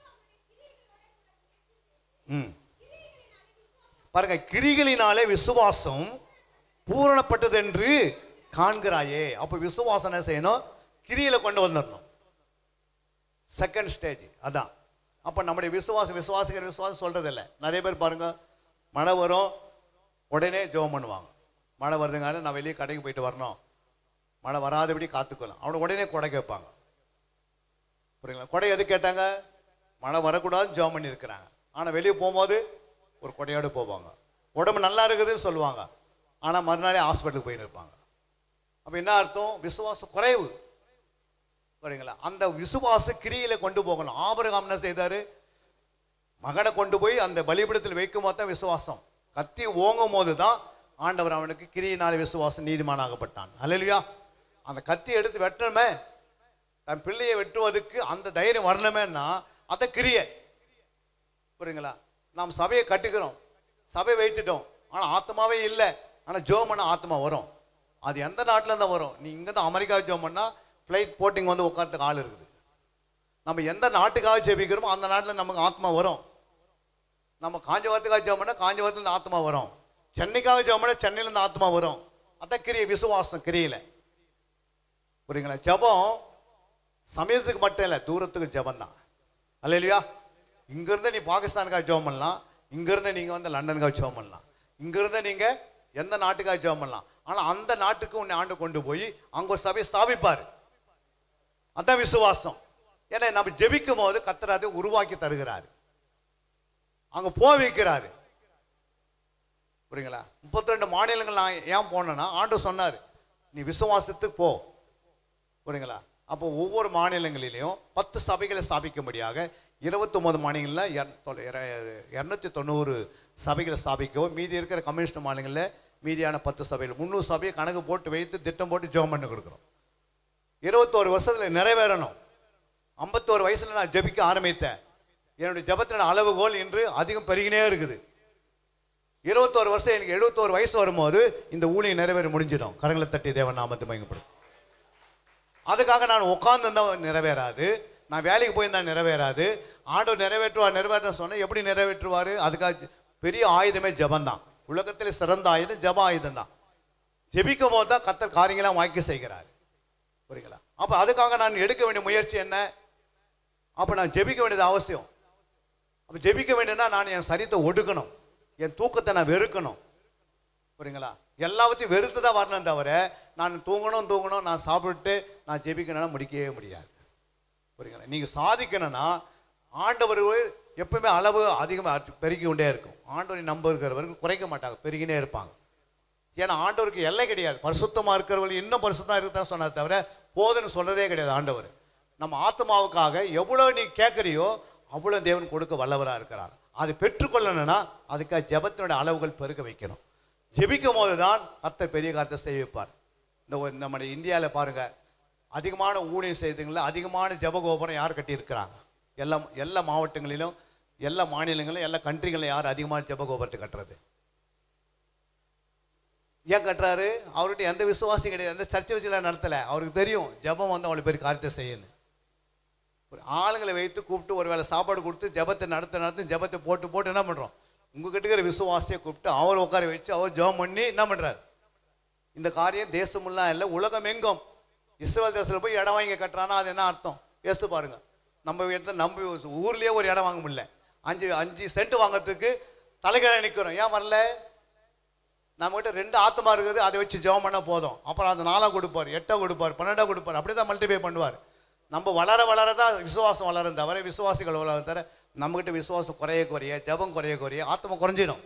ம் பாருங்க கிரிகளினாலே விசுவாசம் பூரணப்பட்டது என்று காண்கிறாயே அப்ப விசுவாசம் என்ன செய்யணும் கிரியில கொண்டு வந்துடணும் செகண்ட் ஸ்டேஜ் அதான் அப்ப நம்முடைய விசுவாசம் விசுவாசிக்கிற விசுவாசம் சொல்றது இல்லை நிறைய பேர் பாருங்க மழை வரும் உடனே ஜெபம் பண்ணுவாங்க மழை வருதுங்க நான் வெளியே கடைக்கு போயிட்டு வரணும் மழை வராதபடி காத்துக்கலாம் அவனை உடனே கொடை கேட்பாங்க புரியுங்களா கொடை எது கேட்டாங்க மழை வரக்கூடாதுன்னு ஜெபம் பண்ணி இருக்கிறாங்க ஆனால் வெளியே போகும்போது ஒரு கொடையோடு போவாங்க உடம்பு நல்லா இருக்குதுன்னு சொல்லுவாங்க ஆனால் மறுநாளே ஹாஸ்பிட்டலுக்கு போயின்னு இருப்பாங்க அப்போ என்ன அர்த்தம் விசுவாசம் குறைவு புரியுங்களா அந்த விசுவாச கிரியில கொண்டு போகணும் ஆபரகம் என்ன செய்தாரு மகனை கொண்டு போய் அந்த பலிபீடத்தில் வைக்கும் போது தான் விசுவாசம் கத்தி ஓங்கும் போது தான் ஆண்டவர் அவனுக்கு கிரியினால விசுவாசம் நீதிமானாகப்பட்டான் அல்லையா அந்த கத்தி எடுத்து வெட்டணுமே தன் பிள்ளையை வெட்டுவதற்கு அந்த தைரியம் வரணுமேன்னா அந்த கிரியை புரியுங்களா நாம் சபையை கட்டுக்கிறோம் சபை வைத்துட்டோம் ஆனால் ஆத்மாவே இல்லை ஆனால் ஜோம் பண்ண ஆத்மா வரும் அது எந்த நாட்டில் இருந்தால் வரும் நீ இங்கேருந்து அமெரிக்கா ஜோம் பண்ணால் ஃப்ளைட் போட்டிங் வந்து உட்காரத்துக்கு ஆள் இருக்குது நம்ம எந்த நாட்டுக்காக ஜெபிக்கிறோமோ அந்த நாட்டில் நமக்கு ஆத்மா வரும் நம்ம காஞ்சவரத்துக்காக ஜெபம் பண்ணால் காஞ்சவரத்துலேருந்து ஆத்மா வரும் சென்னைக்காக ஜெபம் பண்ண சென்னையிலேருந்து ஆத்மா வரும் அதான் கிரிய விசுவாசம் கிரியையில் புரியுங்களா ஜெபம் சமயத்துக்கு மட்டும் இல்லை தூரத்துக்கு ஜெபம் தான் அல்ல இல்லையா இங்கேருந்து நீ பாகிஸ்தானுக்காக ஜெபம் பண்ணலாம் இங்கேருந்து நீங்கள் வந்து லண்டனுக்காக ஜெபம் பண்ணலாம் இங்கேருந்து நீங்கள் எந்த நாட்டுக்காக ஜெபம் பண்ணலாம் ஆனால் அந்த நாட்டுக்கு உன்னை ஆண்டு கொண்டு போய் அங்கே ஒரு சபையை ஸ்தாபிப்பார் அதான் விசுவாசம் ஏன்னா நம்ம ஜெபிக்கும் போது கத்தர் அதை உருவாக்கி தருகிறாரு அங்கே போ வைக்கிறாரு புரியுங்களா முப்பத்தி ரெண்டு மாநிலங்கள் நான் ஏன் போனேன்னா ஆண்டு சொன்னார் நீ விசுவாசத்துக்கு போ புரியுங்களா அப்போ ஒவ்வொரு மாநிலங்களிலையும் பத்து சபைகளை ஸ்தாபிக்கும்படியாக இருபத்தொம்பது மாநிலங்களில் இரநூத்தி தொண்ணூறு சபைகளை ஸ்தாபிக்கவும் மீதி இருக்கிற கம்யூனிஸ்ட் மாநிலங்களில் மீதியான பத்து சபைகள் முந்நூறு சபையை கணக்கு போட்டு வைத்து திட்டம் போட்டு ஜெபம் பண்ணி கொடுக்குறோம் இருபத்தோரு வருஷத்தில் நிறைவேறணும் ஐம்பத்தோரு வயசில் நான் ஜெபிக்க ஆரம்பித்தேன் என்னுடைய ஜெபத்தின அளவுகோல் இன்று அதிகம் பெருகினே இருக்குது இருபத்தோரு வருஷம் எனக்கு எழுபத்தோரு வயசு வரும்போது இந்த ஊழியம் நிறைவேற முடிஞ்சிடும் கரங்களை தட்டி தேவன் நாமத்து மயங்கப்படும் அதுக்காக நான் உட்கார்ந்து நிறைவேறாது நான் வேலைக்கு போயிருந்தா நிறைவேறாது ஆண்டவர் நிறைவேற்றுவார் நிறைவேற்ற சொன்னால் எப்படி நிறைவேற்றுவார் அதுக்காக பெரிய ஆயுதமே ஜபந்தான் உலகத்தில் சிறந்த ஆயுதம் ஜப ஆயுதம் தான் ஜெபிக்கும் போது தான் கத்தர் காரியங்களாம் வாக்கி செய்கிறார் புரியுங்களா அப்போ அதுக்காக நான் எடுக்க வேண்டிய முயற்சி என்ன அப்போ நான் ஜெபிக்க வேண்டியது அவசியம் அப்போ ஜெபிக்க வேண்டியதுனா நான் என் சரீரத்தை ஒடுக்கணும் என் தூக்கத்தை நான் வெறுக்கணும் புரியுங்களா எல்லாத்தையும் வெறுத்து தான் வரணும் தவிர நான் தூங்கணும் தூங்கணும் நான் சாப்பிட்டு நான் ஜெபிக்கணும்னா முடிக்கவே முடியாது புரியுங்களா நீங்கள் சாதிக்கணும்னா ஆண்டவர் எப்பவுமே அளவு அதிகமாக பெருகி கொண்டே இருக்கும் ஆண்டவரை நம்ப இருக்கிறவர்கள் குறைக்க மாட்டாங்க பெருகினே இருப்பாங்க ஏன்னா ஆண்டவருக்கு எல்லை கிடையாது பரிசுத்தமாக இருக்கிறவர்கள் இன்னும் பரிசுத்தமாக இருக்கதான் சொன்னார் தவிர போதுன்னு சொல்றதே கிடையாது ஆண்டவர் நம்ம ஆத்மாவுக்காக எவ்வளோ நீ கேட்குறியோ அவ்வளோ தேவன் கொடுக்க வல்லவராக இருக்கிறார் அது பெற்றுக்கொள்ளணும்னா அதுக்காக ஜெபத்தினுடைய அளவுகள் பெருக வைக்கணும் ஜெபிக்கும் போது தான் கத்தர் பெரிய காரியத்தை செய்ய வைப்பார் இந்த ஒரு நம்முடைய இந்தியாவில் பாருங்க அதிகமான ஊழியம் செய்தவங்கள அதிகமான ஜெப கோபுரம் யார் கட்டியிருக்கிறாங்க எல்லா எல்லா மாவட்டங்களிலும் எல்லா மாநிலங்களிலும் எல்லா கண்ட்ரிகளிலும் யார் அதிகமான ஜெப கோபுரத்தை கட்டுறது ஏன் கட்டுறாரு அவர்கிட்ட எந்த விசுவாசியும் கிடையாது எந்த சர்ச்சை வச்சுல நடத்தலை அவருக்கு தெரியும் ஜெபம் வந்து அவ்வளோ பெரிய காரியத்தை செய்யணும் ஒரு ஆளுங்களை வைத்து கூப்பிட்டு ஒரு வேளை சாப்பாடு கொடுத்து ஜெபத்தை நடத்த நடத்தி ஜெபத்தை போட்டு போட்டு என்ன பண்ணுறோம் உங்ககிட்ட இருக்கிற விசுவாசியை கூப்பிட்டு அவர் உட்கார வச்சு அவர் ஜெபம் பண்ணி என்ன பண்ணுறாரு இந்த காரியம் தேசமெல்லாம் இல்லை உலகம் எங்கும் இஸ்ரேல் தேசத்தில் போய் இடம் வாங்கி கட்டுறானா அது என்ன அர்த்தம் யோசித்து பாருங்க நம்ம இடத்துல நம்ம ஊர்லேயே ஒரு இடம் வாங்க முடியல அஞ்சு அஞ்சு சென்ட் வாங்குறதுக்கு தலைகீழ நிற்கிறோம் ஏன் வரல நம்மகிட்ட ரெண்டு ஆத்மா இருக்குது அதை வச்சு ஜெபம் பண்ண போதும் அப்புறம் அது நாலாம் கொடுப்பார் எட்டா கொடுப்பார் பன்னெண்டா கொடுப்பார் அப்படியே தான் மல்டிபை பண்ணுவார் நம்ம வளர வளர தான் விசுவாசம் வளரும் தவிர விசுவாசிகள் வளரும் தவிர நம்மகிட்ட விசுவாசம் குறைய குறைய ஜெபம் குறைய குறைய ஆத்மா குறைஞ்சிடும்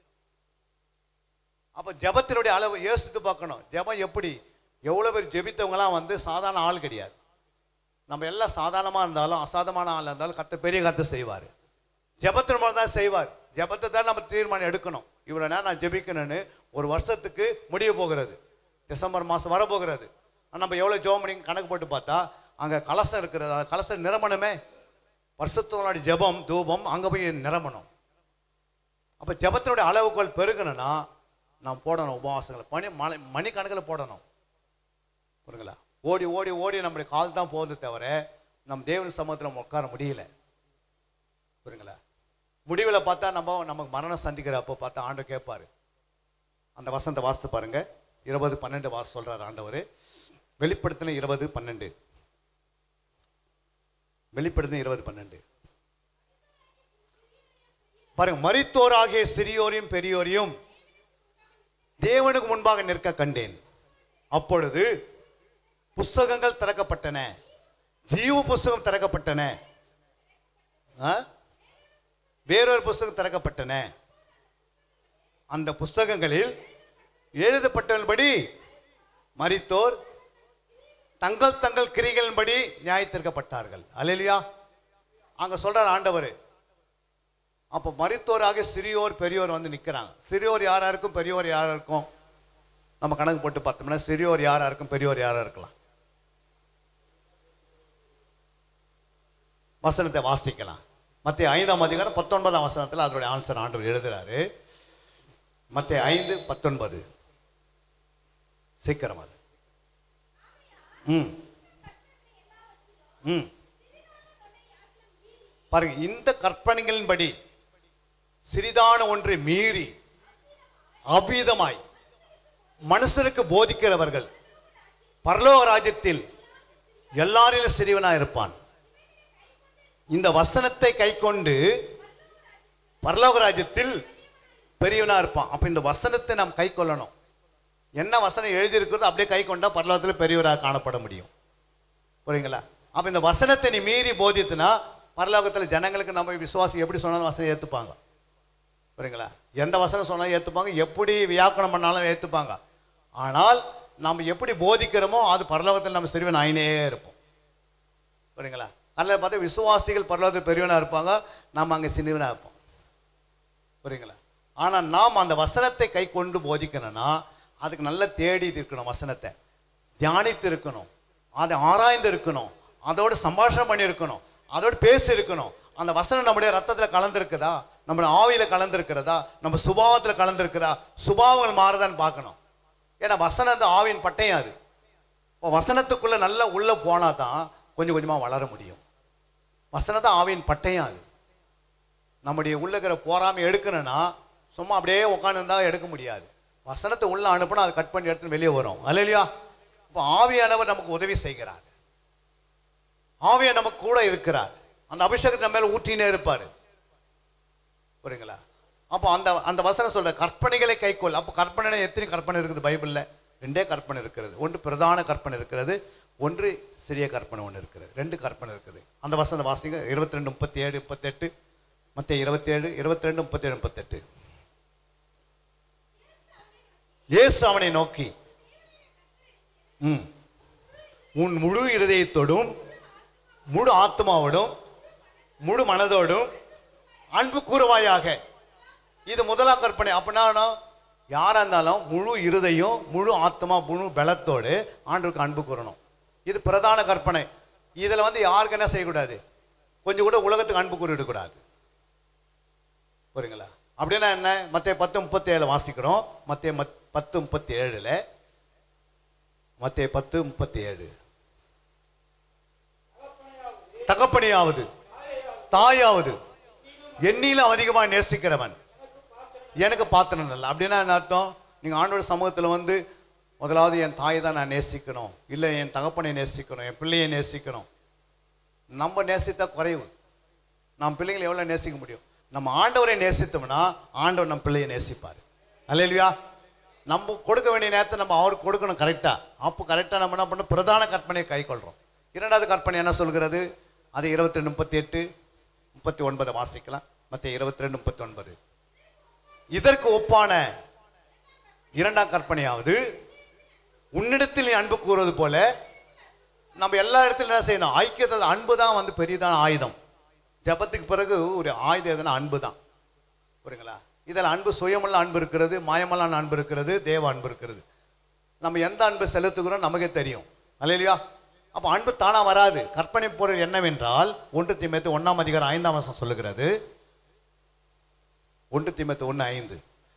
அப்போ ஜெபத்தினுடைய அளவு யோசித்து பார்க்கணும் ஜெபம் எப்படி எவ்வளோ பேர் ஜெபித்தவங்களாம் வந்து சாதாரண ஆள் கிடையாது நம்ம எல்லாம் சாதாரணமாக இருந்தாலும் அசாதமான ஆள் இருந்தாலும் கத்த பெரிய கத்தை செய்வார் ஜெபத்தின் மூலம் தான் செய்வார் ஜெபத்தை தான் நம்ம தீர்மானம் எடுக்கணும் இவ்வளோ நேரம் நான் ஜெபிக்கணும்னு ஒரு வருஷத்துக்கு முடிய போகிறது டிசம்பர் மாதம் வரப்போகிறது ஆனா நம்ம எவ்வளோ ஜெபம் பண்ணி கணக்கு போட்டு பார்த்தா அங்கே கலசம் இருக்கிறது அந்த கலசம் நிரம்பணுமே வருஷத்தோட ஜெபம் தூபம் அங்கே போய் நிரம்பணும் அப்போ ஜெபத்தினுடைய அளவுகோல் பெருகணும்னா நாம் போடணும் உபவாசங்களை பணி மணி மணிக்கணக்கில் போடணும் புரியுங்களா ஓடி ஓடி ஓடி நம்முடைய கால் தான் போகுது தவிர நம் தேவன் சமூகத்தில் நம்ம உட்கார முடியல புரியுங்களா முடிவில் பார்த்தா நம்ம நமக்கு மரணம் சந்திக்கிற அப்போ பார்த்தா ஆண்டு கேட்பாரு அந்த வசந்த வாசித்து பாருங்க இருபது பன்னெண்டு வாச சொல்றாரு ஆண்டவர் வெளிப்படுத்தின இருபது பன்னெண்டு வெளிப்படுத்தின இருபது பன்னெண்டு பாருங்க மரித்தோராகிய சிறியோரையும் பெரியோரையும் தேவனுக்கு முன்பாக நிற்க கண்டேன் அப்பொழுது புஸ்தகங்கள் திறக்கப்பட்டன ஜீவ புஸ்தகம் திறக்கப்பட்டன ஆ? வேறொரு புஸ்தகம் திறக்கப்பட்டன அந்த புஸ்தகங்களில் எழுதப்பட்டபடி மரித்தோர் தங்கள் தங்கள் கிரிகளின்படி நியாயத்திற்கப்பட்டார்கள் அல்லையா அங்க சொல்றார் ஆண்டவர் அப்போ மரித்தோராக சிறியோர் பெரியோர் வந்து நிற்கிறாங்க சிறியோர் யாரா இருக்கும் பெரியோர் யாரா இருக்கும் நம்ம கணக்கு போட்டு பார்த்தோம்னா சிறியோர் யாரா இருக்கும் பெரியோர் யாரா இருக்கலாம் வசனத்தை வாசிக்கலாம் மத்திய ஐந்தாம் அதிகாரம் பத்தொன்பதாம் வசனத்தில் அதனுடைய ஆன்சர் ஆண்டவர் எழுதுறாரு மத்திய ஐந்து பத்தொன்பது சீக்கிரம் அது ம் ம் பாருங்க இந்த கற்பனைகளின்படி சிறிதான ஒன்றை மீறி அவ்விதமாய் மனுஷனுக்கு போதிக்கிறவர்கள் பரலோக ராஜ்யத்தில் எல்லாரிலும் சிறியவனா இருப்பான் இந்த வசனத்தை கைக்கொண்டு பரலோக ராஜ்யத்தில் பெரியவனா இருப்பான் அப்ப இந்த வசனத்தை நாம் கை கொள்ளணும் என்ன வசனம் எழுதியிருக்கிறதோ அப்படியே கை கொண்டா பரலோகத்தில் பெரியவராக காணப்பட முடியும் புரியுங்களா அப்ப இந்த வசனத்தை நீ மீறி போதித்துனா பரலோகத்தில் ஜனங்களுக்கு நம்ம விசுவாசி எப்படி சொன்னாலும் வசனம் ஏத்துப்பாங்க புரியுங்களா எந்த வசனம் சொன்னாலும் ஏத்துப்பாங்க எப்படி வியாக்கணம் பண்ணாலும் ஏத்துப்பாங்க ஆனால் நம்ம எப்படி போதிக்கிறோமோ அது பரலோகத்தில் நம்ம சிறுவன் ஆயினே இருப்போம் புரியுங்களா அதில் பார்த்தா விசுவாசிகள் பரலோகத்தில் பெரியவனாக இருப்பாங்க நாம் அங்கே சிறுவனாக இருப்போம் புரியுங்களா ஆனால் நாம் அந்த வசனத்தை கை கொண்டு போதிக்கணும்னா அதுக்கு நல்ல தேடி இருக்கணும் வசனத்தை தியானித்து இருக்கணும் அதை ஆராய்ந்து இருக்கணும் அதோட சம்பாஷணம் பண்ணி இருக்கணும் அதோட பேசி இருக்கணும் அந்த வசனம் நம்முடைய ரத்தத்தில் கலந்துருக்குதா நம்முடைய ஆவியில் கலந்துருக்கிறதா நம்ம சுபாவத்தில் கலந்துருக்குதா சுபாவங்கள் மாறுதான்னு பார்க்கணும் ஏன்னா வசனம் அந்த ஆவியின் பட்டயம் அது இப்போ வசனத்துக்குள்ளே நல்லா உள்ளே போனால் தான் கொஞ்சம் கொஞ்சமாக வளர முடியும் வசனம் தான் ஆவியின் பட்டயம் அது நம்முடைய உள்ள இருக்கிற போறாமை எடுக்கணும்னா சும்மா அப்படியே உட்காந்துருந்தா எடுக்க முடியாது வசனத்தை உள்ள அனுப்புனா அதை கட் பண்ணி எடுத்து வெளியே வரும் அல்லையா இப்போ ஆவியானவர் நமக்கு உதவி செய்கிறார் ஆவியா நமக்கு கூட இருக்கிறார் அந்த அபிஷேகத்தை நம்ம மேல ஊற்றினே இருப்பார் புரியுங்களா அப்போ அந்த அந்த வசனம் சொல்ற கற்பனைகளை கைக்கொள் அப்போ கற்பனை எத்தனை கற்பனை இருக்குது பைபிளில் ரெண்டே கற்பனை இருக்கிறது ஒன்று பிரதான கற்பனை இருக்கிறது ஒன்று சிறிய கற்பனை ஒன்று இருக்கிறது ரெண்டு கற்பனை இருக்குது அந்த வசந்த வாசிங்க இருபத்தி ரெண்டு முப்பத்தி ஏழு முப்பத்தெட்டு மற்ற இருபத்தேழு இருபத்தி ரெண்டு முப்பத்தேழு முப்பத்தெட்டு இயேசு அவனை நோக்கி ம் உன் முழு இருதயத்தோடும் முழு ஆத்மாவோடும் முழு மனதோடும் அன்பு கூறுவாயாக இது முதலா கற்பனை அப்படின்னா யாரா இருந்தாலும் முழு இருதையும் முழு ஆத்மா முழு பலத்தோடு ஆண்டுக்கு அன்பு கூறணும் இது பிரதான கற்பனை இதில் வந்து யாருக்கு என்ன செய்யக்கூடாது கொஞ்சம் கூட உலகத்துக்கு அன்பு கூறிடக்கூடாது புரியுங்களா அப்படின்னா என்ன மத்திய பத்து முப்பத்தி ஏழு வாசிக்கிறோம் மத்திய மத் பத்து முப்பத்தி ஏழுல மத்திய பத்து முப்பத்தி ஏழு தகப்பனையாவது தாயாவது எண்ணிலும் அதிகமாக நேசிக்கிறவன் எனக்கு பாத்திரம் இல்லை அப்படின்னா என்ன அர்த்தம் நீங்கள் ஆண்டோட சமூகத்தில் வந்து முதலாவது என் தாயை தான் நான் நேசிக்கணும் இல்லை என் தகப்பனை நேசிக்கணும் என் பிள்ளையை நேசிக்கணும் நம்ம நேசித்தா குறைவு நாம் பிள்ளைங்களை எவ்வளோ நேசிக்க முடியும் நம்ம ஆண்டவரை நேசித்தோம்னா ஆண்டவர் நம்ம பிள்ளையை நேசிப்பார் அல்லையா நம்ம கொடுக்க வேண்டிய நேரத்தை நம்ம அவருக்கு கொடுக்கணும் கரெக்டாக அப்போ கரெக்டாக நம்ம என்ன பண்ணணும் பிரதான கற்பனையை கை கொள்கிறோம் இரண்டாவது கற்பனை என்ன சொல்கிறது அது இருபத்தி ரெண்டு முப்பத்தி எட்டு முப்பத்தி ஒன்பதை வாசிக்கலாம் மற்ற இருபத்தி ரெண்டு முப்பத்தி ஒன்பது இதற்கு ஒப்பான இரண்டாம் கற்பனையாவது உன்னிடத்தில் நீ அன்பு கூறுவது போல நம்ம எல்லா இடத்துலையும் என்ன செய்யணும் ஐக்கியத்தில் அன்பு தான் வந்து பெரியதான ஆயுதம் ஜபத்துக்கு பிறகு ஒரு ஆயுதம் எதுனா அன்பு தான் புரியுங்களா இதில் அன்பு சுயமுள்ள அன்பு இருக்கிறது மாயமல்லான அன்பு இருக்கிறது தேவ அன்பு இருக்கிறது நம்ம எந்த அன்பு செலுத்துகிறோம் நமக்கே தெரியும் அல்லையா அப்போ அன்பு தானா வராது கற்பனை பொருள் என்னவென்றால் ஒன்று திமேத்து ஒன்றாம் அதிகாரம் ஐந்தாம் வருஷம் சொல்லுகிறது ஒன்று திமேத்து ஒன்று ஐந்து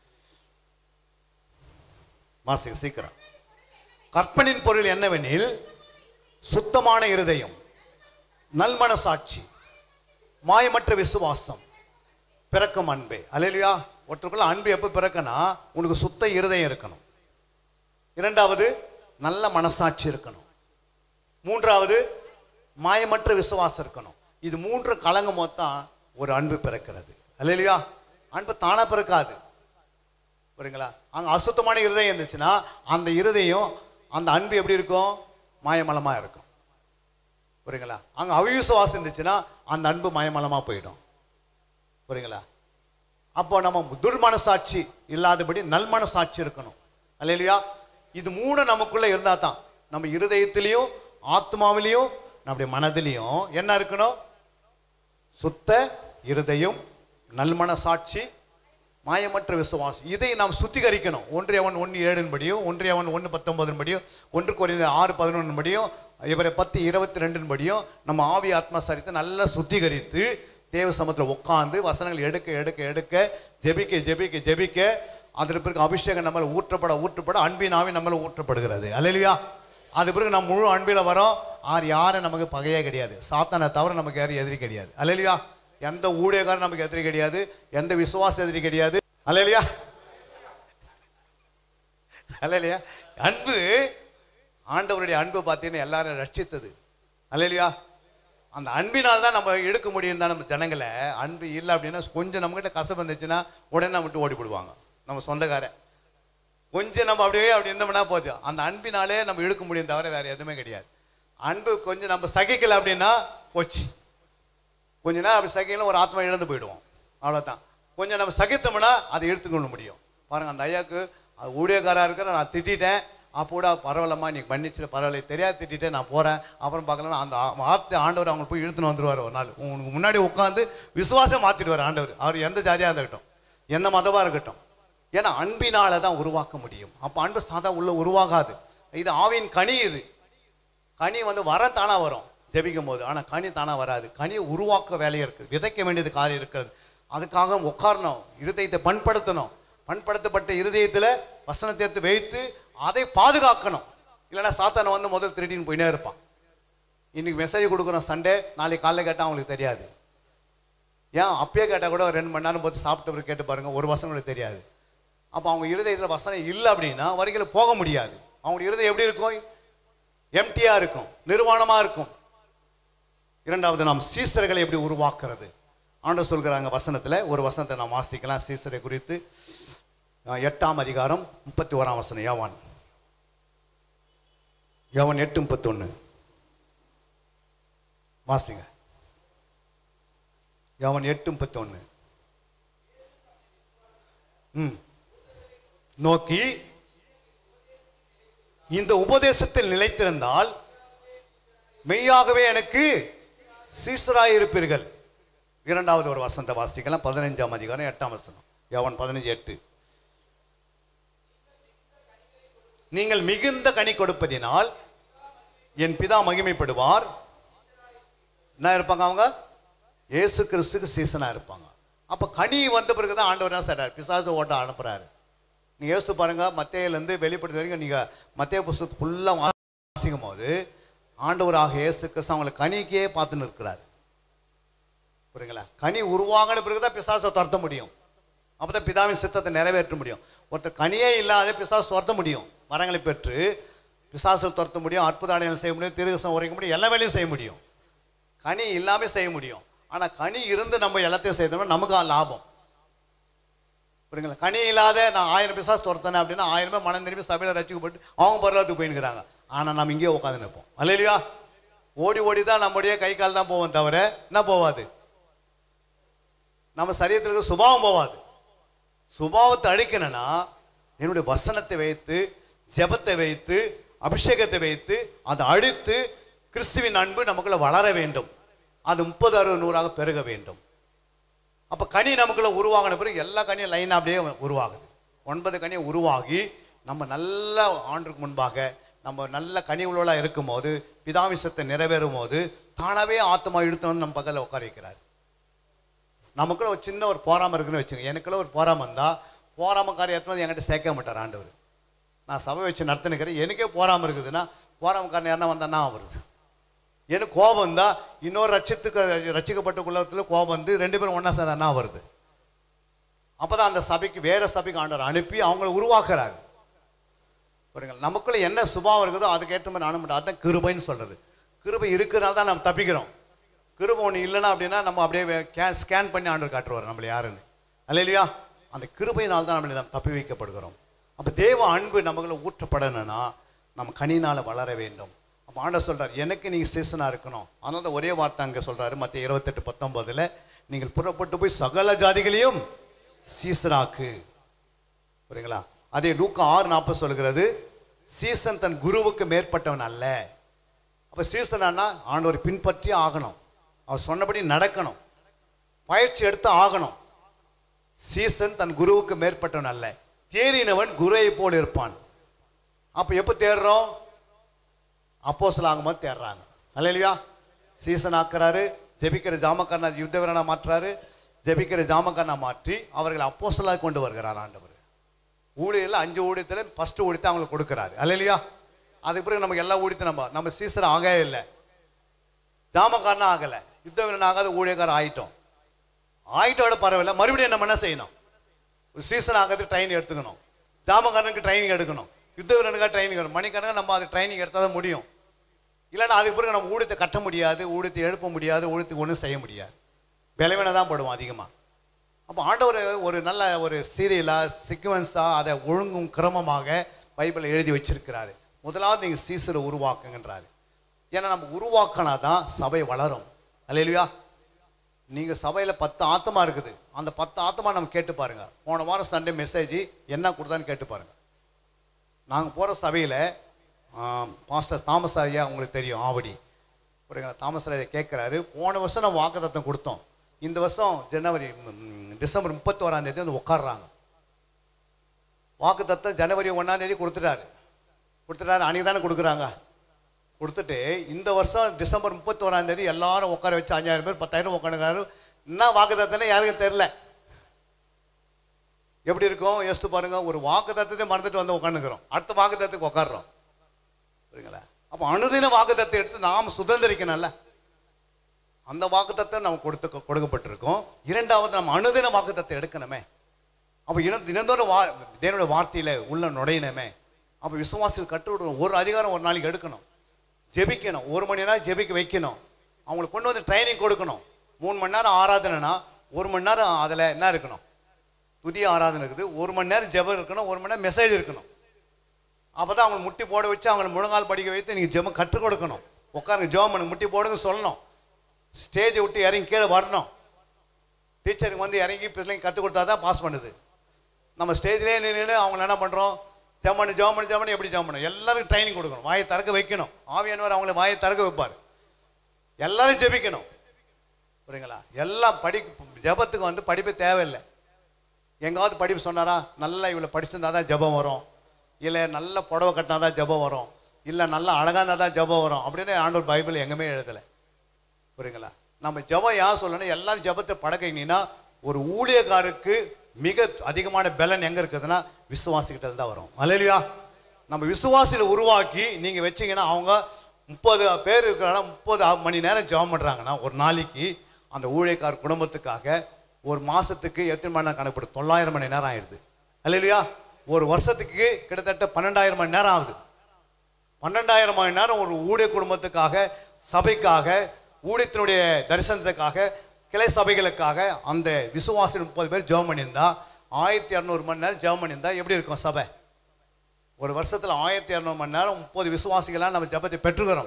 மாசிக சீக்கிரம் கற்பனின் பொருள் என்னவெனில் சுத்தமான இருதயம் நல்மனசாட்சி மாயமற்ற விசுவாசம் பிறக்கும் அன்பே அல்லையா ஒருத்தருக்குள்ள அன்பு எப்போ பிறக்கனா உனக்கு சுத்த இருதயம் இருக்கணும் இரண்டாவது நல்ல மனசாட்சி இருக்கணும் மூன்றாவது மாயமற்ற விசுவாசம் இருக்கணும் இது மூன்று கலங்கும் தான் ஒரு அன்பு பிறக்கிறது அல்லையா அன்பு தானா பிறக்காது புரியுங்களா அங்கே அசுத்தமான இருதயம் இருந்துச்சுன்னா அந்த இருதயம் அந்த அன்பு எப்படி இருக்கும் மாயமலமாக இருக்கும் புரியுங்களா அங்கே அவிசுவாசம் இருந்துச்சுன்னா அந்த அன்பு மயமலமாக போயிடும் புரியுங்களா அப்போ நம்ம துர்மனசாட்சி இல்லாதபடி நல்மனசாட்சி இருக்கணும் அல்லையா இது மூணு நமக்குள்ள இருந்தா தான் நம்ம இருதயத்திலையும் ஆத்மாவிலையும் நம்முடைய மனதிலையும் என்ன இருக்கணும் சுத்த இருதயம் நல்மனசாட்சி மாயமற்ற விசுவாசம் இதை நாம் சுத்திகரிக்கணும் ஒன்றியவன் ஒன்று ஏழின்படியும் ஒன்றியவன் ஒன்று பத்தொன்பதின்படியும் ஒன்று குறைந்த ஆறு பதினொன்றுபடியும் இவரை பத்து இருபத்தி ரெண்டின்படியும் நம்ம ஆவி ஆத்மா சரித்தை நல்லா சுத்திகரித்து தேவ சமத்தில் உட்காந்து வசனங்கள் எடுக்க எடுக்க எடுக்க ஜெபிக்க ஜெபிக்க ஜெபிக்க அதற்கு பிறகு அபிஷேகம் நம்ம மேல ஊற்றப்பட ஊற்றப்பட அன்பின் ஆவி நம்ம மேல ஊற்றப்படுகிறது அல்லையா அது பிறகு நம்ம முழு அன்பில் வரோம் ஆறு யாரும் நமக்கு பகையே கிடையாது சாத்தானை தவிர நமக்கு யாரும் எதிரி கிடையாது அல்லையா எந்த ஊழியக்காரன் நமக்கு எதிரி கிடையாது எந்த விசுவாச எதிரி கிடையாது அல்லையா அல்ல இல்லையா அன்பு ஆண்டவருடைய அன்பு பார்த்தீங்கன்னா எல்லாரும் ரட்சித்தது அல்ல இல்லையா அந்த அன்பினால் தான் நம்ம எடுக்க முடியும் தான் நம்ம ஜனங்களை அன்பு இல்லை அப்படின்னா கொஞ்சம் நம்மகிட்ட கசப்பு வந்துச்சுன்னா உடனே நம்ம விட்டு ஓடி போடுவாங்க நம்ம சொந்தக்காரன் கொஞ்சம் நம்ம அப்படியே அப்படி இருந்தோம்னா போதும் அந்த அன்பினாலே நம்ம இழுக்க முடியும் தவிர வேற எதுவுமே கிடையாது அன்பு கொஞ்சம் நம்ம சகிக்கல அப்படின்னா போச்சு கொஞ்ச நேரம் அப்படி சகிக்கல ஒரு ஆத்மா இழந்து போயிடுவோம் அவ்வளோதான் கொஞ்சம் நம்ம சகித்தோம்னா அதை எடுத்துக்கொள்ள முடியும் பாருங்க அந்த ஐயாவுக்கு அது ஊழியக்காரா இருக்கிற நான் திட்டிட்டேன் அப்போ கூட பரவாயில்லம்மா நீ மன்னிச்சு பரவாயில்ல தெரியாது திட்டிட்டேன் நான் போகிறேன் அப்புறம் பார்க்கலாம் அந்த ஆ- வார்த்தை ஆண்டவர் அவங்க போய் இழுத்துன்னு வந்துருவார் ஒரு நாள் உனக்கு முன்னாடி உட்காந்து விசுவாசம் மாற்றிடுவார் ஆண்டவர் அவர் எந்த ஜாதியாக இருக்கட்டும் எந்த மதமாக இருக்கட்டும் ஏன்னா அன்பினால தான் உருவாக்க முடியும் அப்போ அன்பு சாதா உள்ள உருவாகாது இது ஆவின் கனி இது கனி வந்து வர தானா வரும் ஜெபிக்கும் போது ஆனால் கனி தானா வராது கனியை உருவாக்க வேலையே இருக்குது விதைக்க வேண்டியது காரியம் இருக்கிறது அதுக்காக உட்காரணும் இருதயத்தை பண்படுத்தணும் பண்படுத்தப்பட்ட இருதயத்தில் வசனத்தை எடுத்து வைத்து அதை பாதுகாக்கணும் இல்லைன்னா சாத்தானை வந்து முதல் திருடின்னு போயினே இருப்பான் இன்னைக்கு மெசேஜ் கொடுக்குறோம் சண்டே நாளைக்கு காலைல கேட்டால் அவங்களுக்கு தெரியாது ஏன் அப்பயே கேட்டால் கூட ஒரு ரெண்டு மணி நேரம் போட்டு சாப்பிட்ட பிறகு கேட்டு பாருங்க ஒரு வசனம் கூட தெரியாது அப்போ அவங்க இருதயத்தில் வசனம் இல்லை அப்படின்னா வரிகளை போக முடியாது அவங்க இருதயம் எப்படி இருக்கும் எம்டியா இருக்கும் நிர்வாணமா இருக்கும் இரண்டாவது நாம் சீசர்களை எப்படி உருவாக்குறது ஆண்டு சொல்கிறாங்க வசனத்துல ஒரு வசனத்தை நாம் வாசிக்கலாம் சீசரை குறித்து அஹ், எட்டாம் அதிகாரம் முப்பத்தி ஓராம் வசனம் யோவான் யோவான் எட்டு முப்பத்தொன்னு வாசிங்க யோவான் எட்டு முப்பத்தொன்னு ம் நோக்கி இந்த உபதேசத்தில் நிலைத்திருந்தால் மெய்யாகவே எனக்கு சீசராயிருப்பீர்கள் இரண்டாவது ஒரு வசந்த வாசிக்கலாம் பதினைஞ்சாம் அதிகாரம் எட்டாம் வசனம் யவன் பதினஞ்சு எட்டு நீங்கள் மிகுந்த கனி கொடுப்பதினால் என் பிதா மகிமைப்படுவார் என்ன இருப்பாங்க அவங்க இயேசு கிறிஸ்துக்கு சீசனா இருப்பாங்க அப்ப கனி வந்த பிறகு தான் ஆண்டவர் என்ன செய்றாரு பிசாசு ஓட்ட அனுப்புறாரு நீங்க யோசித்து பாருங்க மத்தையிலேருந்து வெளிப்படுத்த வரைக்கும் நீங்க மத்திய புஸ்தகத்தை ஃபுல்லாக வாசிக்கும் போது ஆண்டவராக இயேசு கிறிஸ்து அவங்களை கனிக்கே பார்த்துன்னு இருக்கிறார் புரியுங்களா கனி உருவாகின பிறகு தான் பிசாசை துரத்த முடியும் அப்போ தான் பிதாவின் சித்தத்தை நிறைவேற்ற முடியும் ஒருத்தர் கனியே இல்லாத பிசாசு துரத்த முடியும் வரங்களை பெற்று பிசாசை துரத்த முடியும் அற்புத அடையாளம் செய்ய முடியும் திருகசம் உரைக்க முடியும் எல்லா வேலையும் செய்ய முடியும் கனி இல்லாமல் செய்ய முடியும் ஆனால் கனி இருந்து நம்ம எல்லாத்தையும் செய்தோம்னா நமக்கு அது லாபம் புரியுங்களா கனி இல்லாத நான் ஆயிரம் பிசாஸ் துரத்தனேன் அப்படின்னா ஆயிரம் பேர் மனம் திரும்பி சபையில் ரசிக்கப்பட்டு அவங்க பரவாயில்ல போயின்னுக்கிறாங்க ஆனால் நம்ம இங்கேயே உட்காந்து நிற்போம் அல்லையா ஓடி ஓடி தான் நம்முடைய கை கால் தான் போவோம் தவிர என்ன போவாது நம்ம சரீரத்துக்கு சுபாவம் போவாது சுபாவத்தை அழிக்கணும்னா என்னுடைய வசனத்தை வைத்து ஜெபத்தை வைத்து அபிஷேகத்தை வைத்து அதை அழித்து கிறிஸ்துவின் அன்பு நமக்குள்ள வளர வேண்டும் அது முப்பது அறுபது நூறாக பெருக வேண்டும் அப்போ கனி நமக்குள்ள உருவாகின பிறகு எல்லா கனியும் லைனாக அப்படியே உருவாகுது ஒன்பது கனியும் உருவாகி நம்ம நல்ல ஆண்டுக்கு முன்பாக நம்ம நல்ல கனி உள்ளவளாக இருக்கும்போது பிதாவிசத்தை நிறைவேறும் போது தானாகவே ஆத்மா இழுத்து வந்து நம்ம பக்கத்தில் உட்கார வைக்கிறார் நமக்குள்ள ஒரு சின்ன ஒரு போராமம் இருக்குன்னு வச்சுங்க எனக்குள்ள ஒரு போராமம் இருந்தால் போராம காரியத்தை வந்து என்கிட்ட சேர்க்க மாட்டார் ஆண்டவர் நான் சபை வச்சு நடத்தினுக்கிறேன் எனக்கே போராமம் இருக்குதுன்னா போராமக்காரன் யாருன்னா வந்தான்னா வருது எனக்கு கோபம் இருந்தா இன்னொரு ரட்சத்துக்கு ரட்சிக்கப்பட்ட குலத்தில் கோபம் வந்து ரெண்டு பேரும் ஒன்றா சேர்ந்தா வருது அப்பதான் அந்த சபைக்கு வேற சபைக்கு ஆண்டவர் அனுப்பி அவங்கள உருவாக்குறாரு புரியுங்களா நமக்குள்ள என்ன சுபாவம் இருக்குதோ அதுக்கேற்ற மாதிரி அனுப்பிட்டு அதுதான் கிருபைன்னு சொல்றது கிருபை இருக்கிறனால தான் நம்ம தப்பிக்கிறோம் கிருபை ஒன்று இல்லைன்னா அப்படின்னா நம்ம அப்படியே கே- ஸ்கேன் பண்ணி ஆண்டவர் காட்டுவார் நம்மள யாருன்னு அல்ல இல்லையா அந்த கிருபையினால் தான் நம்மளை நாம் தப்பி வைக்கப்படுகிறோம் அப்போ தேவ அன்பு நமக்குள்ள ஊற்றப்படணும்னா நம்ம கனினால வளர வேண்டும் அப்போ ஆண்டவர் சொல்றார் எனக்கு நீங்க சீசனாக இருக்கணும் அதனால தான் ஒரே வார்த்தை அங்கே சொல்றாரு மற்ற இருபத்தெட்டு பத்தொன்பதுல நீங்கள் புறப்பட்டு போய் சகல ஜாதிகளையும் சீசனாக்கு புரியுங்களா அதே லூக்கா ஆறு நாற்பது சொல்கிறது சீசன் தன் குருவுக்கு மேற்பட்டவன் அல்ல அப்போ சீசனானா ஆண்டவர் பின்பற்றி ஆகணும் அவர் சொன்னபடி நடக்கணும் பயிற்சி எடுத்து ஆகணும் சீசன் தன் குருவுக்கு மேற்பட்டவன் அல்ல தேறினவன் குருவை போல் இருப்பான் அப்போ எப்போ தேடுறோம் அப்போ ஆகும்போது தேடுறாங்க அல்ல இல்லையா சீசன் ஆக்குறாரு ஜெபிக்கிற ஜாமக்காரனா யுத்த வீரனா மாற்றுறாரு ஜெபிக்கிற ஜாமக்காரனா மாற்றி அவர்களை அப்போஸ்தலராக கொண்டு வருகிறார் ஆண்டவர் ஊழியரில் அஞ்சு ஊழியத்தில் ஃபஸ்ட்டு ஊழியத்தை அவங்களுக்கு கொடுக்குறாரு அல்ல இல்லையா அதுக்கு பிறகு நமக்கு எல்லா ஊழியத்தையும் நம்ம நம்ம சீசன் ஆகவே இல்லை ஜாமக்காரனா ஆகலை யுத்த வீரன் ஆகாத ஊழியக்காரர் ஆயிட்டோம் ஆயிட்டோட பரவாயில்ல மறுபடியும் நம்ம என்ன செய்யணும் ஒரு சீசன் ஆகிறதுக்கு ட்ரைனிங் எடுத்துக்கணும் ஜாமக்காரனுக்கு ட்ரைனிங் எடுக்கணும் யுத்த வீரனுக்காக ட்ரைனிங் வரும் மணிக்கணக்காக நம்ம அது ட்ரைனிங் எடுத்தால் தான் முடியும் இல்லைன்னா அதுக்கு பிறகு நம்ம ஊழியத்தை கட்ட முடியாது ஊழியத்தை எழுப்ப முடியாது ஊழியத்துக்கு ஒன்றும் செய்ய முடியாது பலவீனை தான் படுவோம் அதிகமாக அப்போ ஆண்டவர் ஒரு நல்ல ஒரு சீரியலாக சீக்வன்ஸாக அதை ஒழுங்கும் கிரமமாக பைபிளில் எழுதி வச்சிருக்கிறாரு முதலாவது நீங்கள் சீசரை உருவாக்குங்கன்றாரு ஏன்னா நம்ம உருவாக்கினா தான் சபை வளரும் அல்லையா நீங்கள் சபையில் பத்து ஆத்தமா இருக்குது அந்த பத்து ஆத்தமா நம்ம கேட்டு பாருங்க போன வாரம் சண்டே மெசேஜ் என்ன கொடுத்தான்னு கேட்டு பாருங்க நாங்கள் போகிற சபையில் பாஸ்டர் தாமஸ் ஐயா உங்களுக்கு தெரியும் ஆவடி புரியுங்களா தாமஸ் ஐயா கேட்குறாரு போன வருஷம் நம்ம வாக்குத்தத்தம் கொடுத்தோம் இந்த வருஷம் ஜனவரி ம், டிசம்பர் முப்பத்தோராம் தேதி வந்து உட்காடுறாங்க வாக்குத்தத்தம் ஜனவரி ஒன்றாம் தேதி கொடுத்துட்டாரு கொடுத்துட்டாரு அன்றைக்கி தானே கொடுக்குறாங்க கொடுத்துட்டு இந்த வருஷம் டிசம்பர் முப்பத்தோராம் தேதி எல்லாரும் உட்கார வச்சு அஞ்சாயிரம் பேர் பத்தாயிரம் உட்காந்துக்காரு என்ன வாக்குத்தத்தனே யாருக்கும் தெரில எப்படி இருக்கும் யோசித்து பாருங்க ஒரு வாக்குத்தத்தத்தை மறந்துட்டு வந்து உட்காந்துக்கிறோம் அடுத்த வாக்குத்தத்துக்கு உட்காடுறோம் புரியுங்களா அப்போ அனுதின வாக்குத்தத்தை எடுத்து நாம் சுதந்திரிக்கணும்ல அந்த வாக்குத்தத்தை நம்ம கொடுத்து கொடுக்கப்பட்டிருக்கோம் இரண்டாவது நம்ம அனுதின வாக்குத்தத்தை எடுக்கணுமே அப்போ இனம் தினந்தோறும் வா தேவனுடைய வார்த்தையில் உள்ள நுழையணுமே அப்போ விசுவாசிகள் கற்றுவிடணும் ஒரு அதிகாரம் ஒரு நாளைக்கு எடுக்கணும் ஜெபிக்கணும் ஒரு மணி நேரம் ஜெபிக்க வைக்கணும் அவங்களுக்கு கொண்டு வந்து ட்ரைனிங் கொடுக்கணும் மூணு மணி நேரம் ஆராதனைனா ஒரு மணி நேரம் அதில் என்ன இருக்கணும் புதிய ஆராதனை இருக்குது ஒரு மணி நேரம் ஜெபம் இருக்கணும் ஒரு மணி நேரம் மெசேஜ் இருக்கணும் அப்போ தான் அவங்களை முட்டி போட வச்சு அவங்களை முழங்கால் படிக்க வைத்து நீங்கள் ஜெபம் கற்றுக் கொடுக்கணும் உட்காருங்க ஜெபம் பண்ணு முட்டி போடுங்க சொல்லணும் ஸ்டேஜை விட்டு இறங்கி கீழே வரணும் டீச்சருக்கு வந்து இறங்கி பிள்ளைங்க கற்றுக் கொடுத்தா தான் பாஸ் பண்ணுது நம்ம ஸ்டேஜ்லேயே நின்று அவங்கள என்ன பண்ணுறோம் ஜெபம் பண்ணு ஜெபம் பண்ணு ஜெபம் பண்ணு எப்படி ஜெபம் பண்ணணும் எல்லாருக்கும் ட்ரைனிங் கொடுக்கணும் வாயை திறக்க வைக்கணும் ஆவியானவர் அவங்கள வாயை திறக்க வைப்பார் எல்லாரும் ஜெபிக்கணும் புரியுங்களா எல்லாம் படி ஜெபத்துக்கு வந்து படிப்பு தேவையில்லை எங்காவது படிப்பு சொன்னாரா நல்லா இவ்வளோ படிச்சிருந்தா தான் ஜெபம் வரும் இல்லை நல்ல புடவை கட்டினா தான் ஜெபம் வரும் இல்லை நல்லா அழகாக இருந்தால் தான் ஜெபம் வரும் அப்படின்னு ஆண்டவர் பைபிள் எங்கேயுமே எழுதலை புரியுங்களா நம்ம ஜெபம் யார் சொல்லணும் எல்லாரும் ஜெபத்தை படக்கைங்கன்னா ஒரு ஊழியக்காருக்கு மிக அதிகமான பலன் எங்கே இருக்குதுன்னா விசுவாசிக்கிட்ட தான் வரும் அல்லையா நம்ம விசுவாசியில் உருவாக்கி நீங்கள் வச்சீங்கன்னா அவங்க முப்பது பேர் இருக்கிறாங்கன்னா முப்பது மணி நேரம் ஜெபம் பண்ணுறாங்கன்னா ஒரு நாளைக்கு அந்த ஊழியக்கார் குடும்பத்துக்காக ஒரு மாதத்துக்கு எத்தனை மணி நேரம் கணக்குப்படும் தொள்ளாயிரம் மணி நேரம் ஆயிடுது அல்லையா ஒரு வருஷத்துக்கு கிட்டத்தட்ட பன்னெண்டாயிரம் மணி நேரம் ஆகுது பன்னெண்டாயிரம் மணி நேரம் ஒரு ஊழிய குடும்பத்துக்காக சபைக்காக ஊழியத்தினுடைய தரிசனத்துக்காக கிளை சபைகளுக்காக அந்த விசுவாசி முப்பது பேர் ஜெபம் பண்ணியிருந்தா ஆயிரத்தி இரநூறு மணி நேரம் ஜெபம் பண்ணியிருந்தா எப்படி இருக்கும் சபை ஒரு வருஷத்தில் ஆயிரத்தி இரநூறு மணி நேரம் முப்பது விசுவாசிகளாக நம்ம ஜெபத்தை பெற்றுக்கிறோம்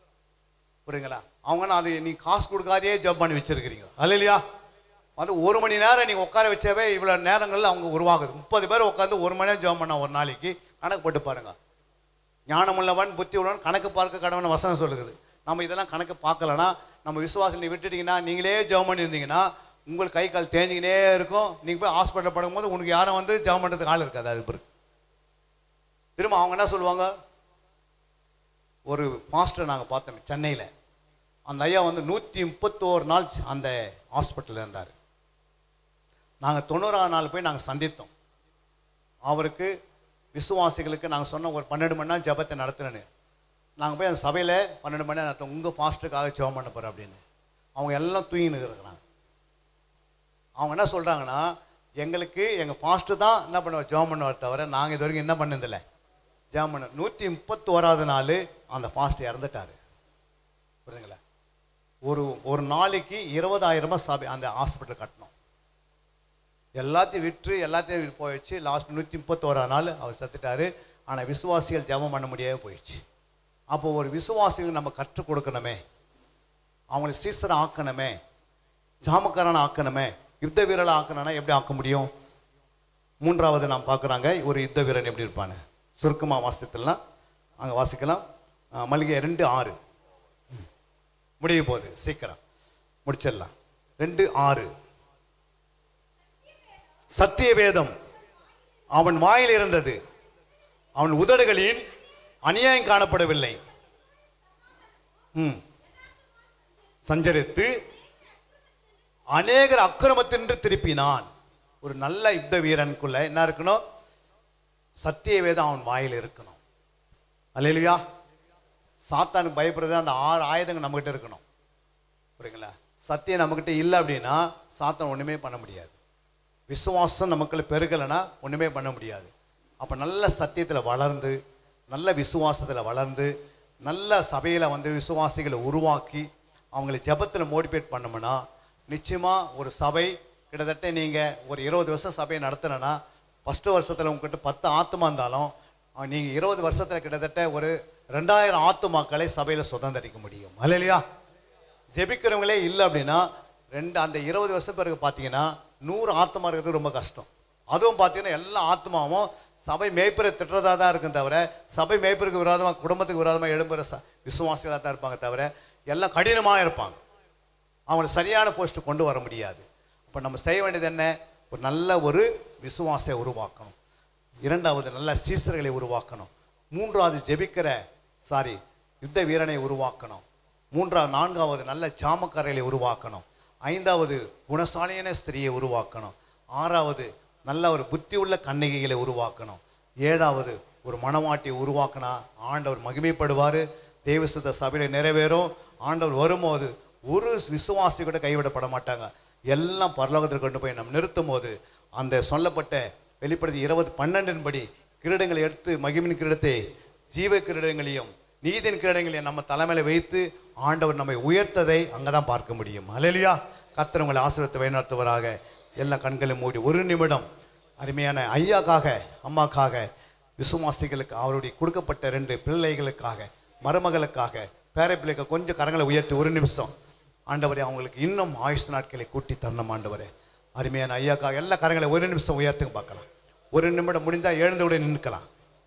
புரியுங்களா அவங்க நான் அது நீ காசு கொடுக்காதே ஜெபம் பண்ணி வச்சிருக்கிறீங்க இல்லையா அது ஒரு மணி நேரம் நீங்கள் உட்கார வச்சவே இவ்வளோ நேரங்களில் அவங்க உருவாகுது முப்பது பேர் உட்காந்து ஒரு மணி நேரம் ஜெபம் பண்ணா ஒரு நாளைக்கு கணக்கு போட்டு பாருங்க ஞானமுள்ளவன் புத்தி உள்ளவன் கணக்கு பார்க்க கடவுள் வசனம் சொல்லுது நம்ம இதெல்லாம் கணக்கு பார்க்கலனா நம்ம விசுவாசம் நீ விட்டுட்டீங்கன்னா நீங்களே ஜெபம் பண்ணியிருந்தீங்கன்னா உங்கள் கை கால் தேஞ்சிக்கினே இருக்கும் நீங்கள் போய் ஹாஸ்பிட்டல் படுக்கும்போது உனக்கு யாரும் வந்து ஜெபம் பண்ணுறதுக்கு ஆள் இருக்காது அது பிறகு திரும்ப அவங்க என்ன சொல்லுவாங்க ஒரு பாஸ்டர் நாங்கள் பார்த்தோம் சென்னையில் அந்த ஐயா வந்து நூற்றி முப்பத்தோரு நாள் அந்த ஹாஸ்பிட்டலில் இருந்தார் நாங்கள் தொண்ணூறாம் நாள் போய் நாங்கள் சந்தித்தோம் அவருக்கு விசுவாசிகளுக்கு நாங்கள் சொன்ன ஒரு பன்னெண்டு மணி நேரம் ஜெபத்தை நடத்துறேன்னு நாங்கள் போய் அந்த சபையில் பன்னெண்டு மணி நேரம் நடத்தோம் உங்கள் பாஸ்டருக்காக ஜெபம் பண்ண போகிறோம் அப்படின்னு அவங்க எல்லாம் தூங்கின்னு இருக்கிறாங்க அவங்க என்ன சொல்கிறாங்கன்னா எங்களுக்கு எங்கள் பாஸ்டர் தான் என்ன பண்ணுவார் ஜெபம் பண்ணுவார் தவிர நாங்கள் இது வரைக்கும் என்ன பண்ணதில்லை ஜெபம் பண்ண நூற்றி முப்பத்தோராவது நாள் அந்த ஃபாஸ்ட் இறந்துட்டார் புரியுதுங்களா ஒரு ஒரு நாளைக்கு இருபதாயிரமா சபை அந்த ஹாஸ்பிட்டல் கட்டணும் எல்லாத்தையும் விற்று எல்லாத்தையும் போயிடுச்சு லாஸ்ட் நூற்றி முப்பத்தோரா நாள் அவர் செத்துட்டாரு ஆனால் விசுவாசிகள் ஜெபம் பண்ண முடியாம போயிடுச்சு அப்போ ஒரு விசுவாசிகள் நம்ம கற்றுக் கொடுக்கணுமே அவங்களை சீசரை ஆக்கணுமே ஜாமக்காரனை ஆக்கணுமே யுத்த வீரலை ஆக்கணும்னா எப்படி ஆக்க முடியும் மூன்றாவது நாம் பார்க்குறாங்க ஒரு யுத்த வீரன் எப்படி இருப்பான்னு சுருக்கமாக வாசித்துலாம் அங்கே வாசிக்கலாம் அஹ், மல்லிகை ரெண்டு ஆறு ம். முடிய போகுது சீக்கிரம் முடிச்சிடலாம் ரெண்டு ஆறு சத்திய வேதம் அவன் வாயில் இருந்தது அவன் உதடுகளில் அநியாயம் காணப்படவில்லை ம். சஞ்சரித்து அநேகர் அக்கிரமத்தின்று திருப்பினான் ஒரு நல்ல யுத்த வீரனுக்குள்ள என்ன இருக்கணும் சத்திய வேதம் அவன் வாயில் இருக்கணும் அல்லையா சாத்தானுக்கு பயப்படுறது அந்த ஆறு ஆயுதங்கள் நம்மகிட்ட இருக்கணும் புரியுங்களா சத்தியம் நம்மக்கிட்ட இல்லை அப்படின்னா சாத்தான் ஒன்றுமே பண்ண முடியாது விசுவாசம் நமக்குள்ள பெருகலைன்னா ஒன்றுமே பண்ண முடியாது அப்போ நல்ல சத்தியத்தில் வளர்ந்து நல்ல விசுவாசத்தில் வளர்ந்து நல்ல சபையில் வந்து விசுவாசிகளை உருவாக்கி அவங்களை ஜெபத்தில் மோட்டிவேட் பண்ணோம்னா நிச்சயமாக ஒரு சபை கிட்டத்தட்ட நீங்கள் ஒரு இருபது வருஷம் சபையை நடத்துனேன்னா ஃபஸ்ட்டு வருஷத்தில் உங்ககிட்ட பத்து ஆத்துமா இருந்தாலும் நீங்கள் இருபது வருஷத்தில் கிட்டத்தட்ட ஒரு ரெண்டாயிரம் ஆத்துமாக்களை சபையில் சுதந்திரிக்க முடியும் இல்லையா ஜெபிக்கிறவங்களே இல்லை அப்படின்னா ரெண்டு அந்த இருபது வருஷம் பிறகு பார்த்தீங்கன்னா நூறு ஆத்மா இருக்கிறது ரொம்ப கஷ்டம் அதுவும் பார்த்தீங்கன்னா எல்லா ஆத்மாவும் சபை மேய்ப்பரை திட்டுறதா தான் இருக்கும் தவிர சபை மேய்ப்பருக்கு விரோதமாக குடும்பத்துக்கு விரோதமாக எழும்புற ச விசுவாசிகளாக தான் இருப்பாங்க தவிர எல்லாம் கடினமாக இருப்பாங்க அவங்களை சரியான போஸ்ட்டு கொண்டு வர முடியாது அப்போ நம்ம செய்ய வேண்டியது என்ன ஒரு நல்ல ஒரு விசுவாசை உருவாக்கணும் இரண்டாவது நல்ல சீசர்களை உருவாக்கணும் மூன்றாவது ஜெபிக்கிற சாரி யுத்த வீரனை உருவாக்கணும் மூன்றாவது நான்காவது நல்ல சாமக்காரர்களை உருவாக்கணும் ஐந்தாவது குணசாலியான ஸ்திரியை உருவாக்கணும் ஆறாவது நல்ல ஒரு புத்தி உள்ள கன்னிகைகளை உருவாக்கணும் ஏழாவது ஒரு மணவாட்டியை உருவாக்கினா ஆண்டவர் மகிமைப்படுவார் தேவசுத்த சபையில் நிறைவேறும் ஆண்டவர் வரும்போது ஒரு விசுவாசி கூட கைவிடப்பட மாட்டாங்க எல்லாம் பரலோகத்தில் கொண்டு போய் நம்ம நிறுத்தும் போது அந்த சொல்லப்பட்ட வெளிப்படுத்தி இருபது பன்னெண்டின் படி கிரீடங்களை எடுத்து மகிமின் கிரீடத்தை ஜீவ கிரீடங்களையும் நீதின் கிரீடங்களையும் நம்ம தலைமையில வைத்து ஆண்டவர் நம்மை உயர்த்ததை அங்கே தான் பார்க்க முடியும் அலையிலியா கர்த்தர் உங்களை ஆசிரியத்தை வழிநடத்துவராக எல்லா கண்களும் மூடி ஒரு நிமிடம் அருமையான ஐயாக்காக அம்மாக்காக விசுவாசிகளுக்கு அவருடைய கொடுக்கப்பட்ட ரெண்டு பிள்ளைகளுக்காக மருமகளுக்காக பேர பிள்ளைகள் கொஞ்சம் கரங்களை உயர்த்தி ஒரு நிமிஷம் ஆண்டவரே அவங்களுக்கு இன்னும் ஆயுஷ் நாட்களை கூட்டி தரணும் ஆண்டவரே அருமையான ஐயாக்காக எல்லா கரங்களை ஒரு நிமிஷம் உயர்த்துங்க பார்க்கலாம் ஒரு நிமிடம் முடிந்தால் எழுந்து விட நின்றுக்கலாம்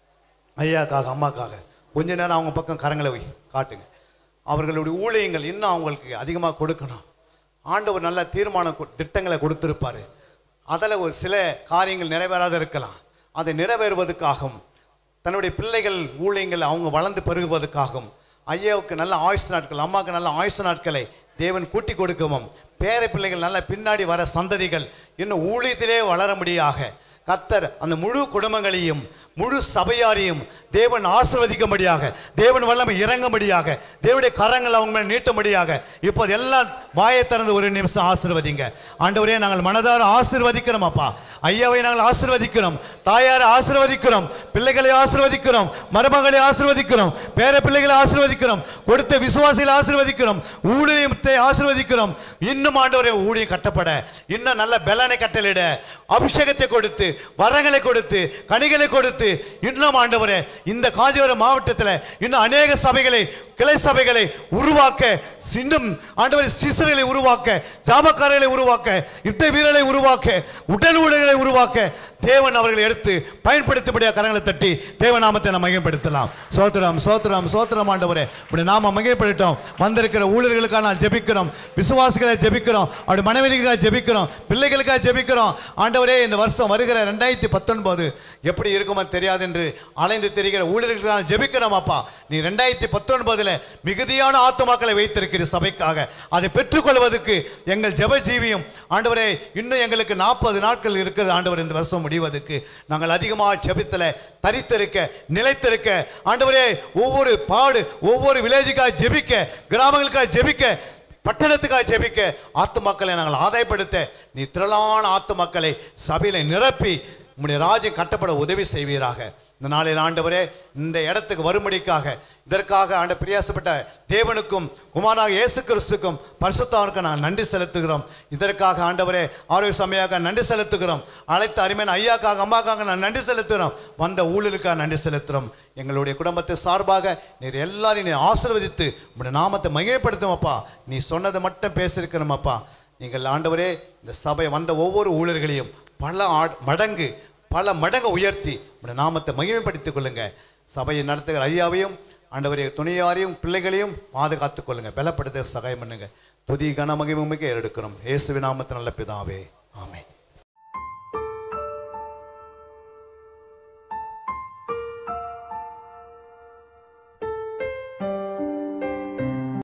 ஐயாக்காக அம்மாக்காக கொஞ்ச நேரம் அவங்க பக்கம் கரங்களை வை காட்டுங்க அவர்களுடைய ஊழியங்கள் இன்னும் அவங்களுக்கு அதிகமாக கொடுக்கணும் ஆண்டவர் நல்ல தீர்மான கு- திட்டங்களை கொடுத்திருப்பாரு அதில் ஒரு சில காரியங்கள் நிறைவேறாத இருக்கலாம் அதை நிறைவேறுவதற்காகவும் தன்னுடைய பிள்ளைகள் ஊழியங்கள் அவங்க வளர்ந்து பெருகுவதற்காகவும் ஐயாவுக்கு நல்ல ஆயுசு நாட்கள் அம்மாவுக்கு நல்ல ஆயுசு நாட்களை தேவன் கூட்டி கொடுக்கவும் பேர பிள்ளைகள் நல்ல பின்னாடி வர சந்ததிகள் இன்னும் ஊழியத்திலே வளர முடியாக கர்த்தர் அந்த முழு குடும்பங்களையும் முழு சபையாரையும் தேவன் ஆசிர்வதிக்கும்படியாக தேவன் வல்லமை இறங்கும்படியாக தேவனுடைய கரங்கள் அவங்க மேல் நீட்டும்படியாக இப்போது எல்லாம் வாயை திறந்து ஒரு நிமிஷம் ஆசீர்வதிங்க ஆண்டவரே நாங்கள் மனதார ஆசீர்வதிக்கிறோம் அப்பா ஐயாவை நாங்கள் ஆசீர்வதிக்கிறோம் தாயாரை ஆசீர்வதிக்கிறோம் பிள்ளைகளை ஆசீர்வதிக்கிறோம் மருமகளை ஆசீர்வதிக்கிறோம் பேர பிள்ளைகளை ஆசீர்வதிக்கிறோம் கொடுத்த விசுவாசிகளை ஆசீர்வதிக்கிறோம் ஊழியத்தை ஆசீர்வதிக்கிறோம் இன்னும் ஆண்டவரே ஊழியம் கட்டப்பட இன்னும் நல்ல பலனை கட்டளிட அபிஷேகத்தை கொடுத்து வரங்களை கொடுத்து கனிகளை கொடுத்து இன்னும் ஆண்டவரே இந்த காஞ்சிபுரம் மாவட்டத்தில் இன்னும் அநேக சபைகளை கிளை சபைகளை உருவாக்க இன்னும் ஆண்டவரை சிசர்களை உருவாக்க ஜாபக்காரர்களை உருவாக்க யுத்த வீரர்களை உருவாக்க உடல் ஊழியர்களை உருவாக்க தேவன் அவர்களை எடுத்து பயன்படுத்தபடியாக கரங்களை தட்டி தேவநாமத்தை நாம் மையப்படுத்தலாம் சோத்திரம் சோத்திரம் சோத்திரம் ஆண்டவரே இப்படி நாம மையப்படுத்தோம் வந்திருக்கிற ஊழியர்களுக்காக நான் ஜெபிக்கிறோம் விசுவாசிகளை ஜெபிக்கிறோம் அப்படி மனைவிகளுக்காக ஜெபிக்கிறோம் பிள்ளைகளுக்காக ஜெபிக்கிறோம் ஆண்டவரே இந்த வருஷம் வருகிற ரெண்டாயிரத்தி பத்தொன்பது எப்படி இருக்குமோ தெரியாது என்று அலைந்து தெரிகிற ஊழியர்களுக்காக ஜெபிக்கிறோம் அப்பா நீ ரெண்டாயிரத்தி பத்தொன்பதுல மிகுதியான ஆத்துமாக்களை வைத்திருக்கிற சபைக்காக அதை பெற்றுக்கொள்வதற்கு எங்கள் ஜெப ஜீவியம் ஆண்டவரே இன்னும் எங்களுக்கு நாற்பது நாட்கள் இருக்குது ஆண்டவர் இந்த வருஷம் முடிவதற்கு நாங்கள் அதிகமாக ஜெபித்தல தரித்திருக்க நிலைத்திருக்க ஆண்டவரே ஒவ்வொரு பாடு ஒவ்வொரு வில்லேஜுக்காக ஜெபிக்க கிராமங்களுக்காக ஜெபிக்க பட்டணத்துக்காக ஜெபிக்க ஆத்துமக்களை நாங்கள் ஆதாயப்படுத்த நீ திரளான ஆத்துமக்களை சபையில நிரப்பி உம்முடைய ராஜ்யம் கட்டப்பட உதவி செய்வீராக இந்த நாளில் ஆண்டவரே இந்த இடத்துக்கு வரும்படிக்காக இதற்காக ஆண்ட பிரியாசப்பட்ட தேவனுக்கும் குமாராக இயேசு கிறிஸ்துக்கும் பரிசுத்தவனுக்கும் நான் நன்றி செலுத்துகிறோம் இதற்காக ஆண்டவரே ஆரோக்கிய சமயாக நன்றி செலுத்துகிறோம் அழைத்த அருமையான ஐயாக்காக அம்மாக்காக நான் நன்றி செலுத்துகிறோம் வந்த ஊழலுக்காக நன்றி செலுத்துகிறோம் எங்களுடைய குடும்பத்தை சார்பாக நீர் எல்லாரையும் நீ ஆசீர்வதித்து உம்முடைய நாமத்தை மகிமைப்படுத்தும் அப்பா நீ சொன்னதை மட்டும் பேசியிருக்கிறோம் அப்பா நீங்கள் ஆண்டவரே இந்த சபை வந்த ஒவ்வொரு ஊழியர்களையும் பல ஆட்- மடங்கு பல மடங்கு உயர்த்தி உடைய நாமத்தை மகிமைப்படுத்திக் கொள்ளுங்க சபையை நடத்துகிற ஐயாவையும் ஆண்டவரே துணையாரையும் பிள்ளைகளையும் பாதுகாத்துக் கொள்ளுங்க பலப்படுத்த சகாயம் பண்ணுங்க துதி கன மகிமை மிக எடுக்கிறோம் இயேசுவின் நாமத்தை நல்ல பிதாவே ஆமென்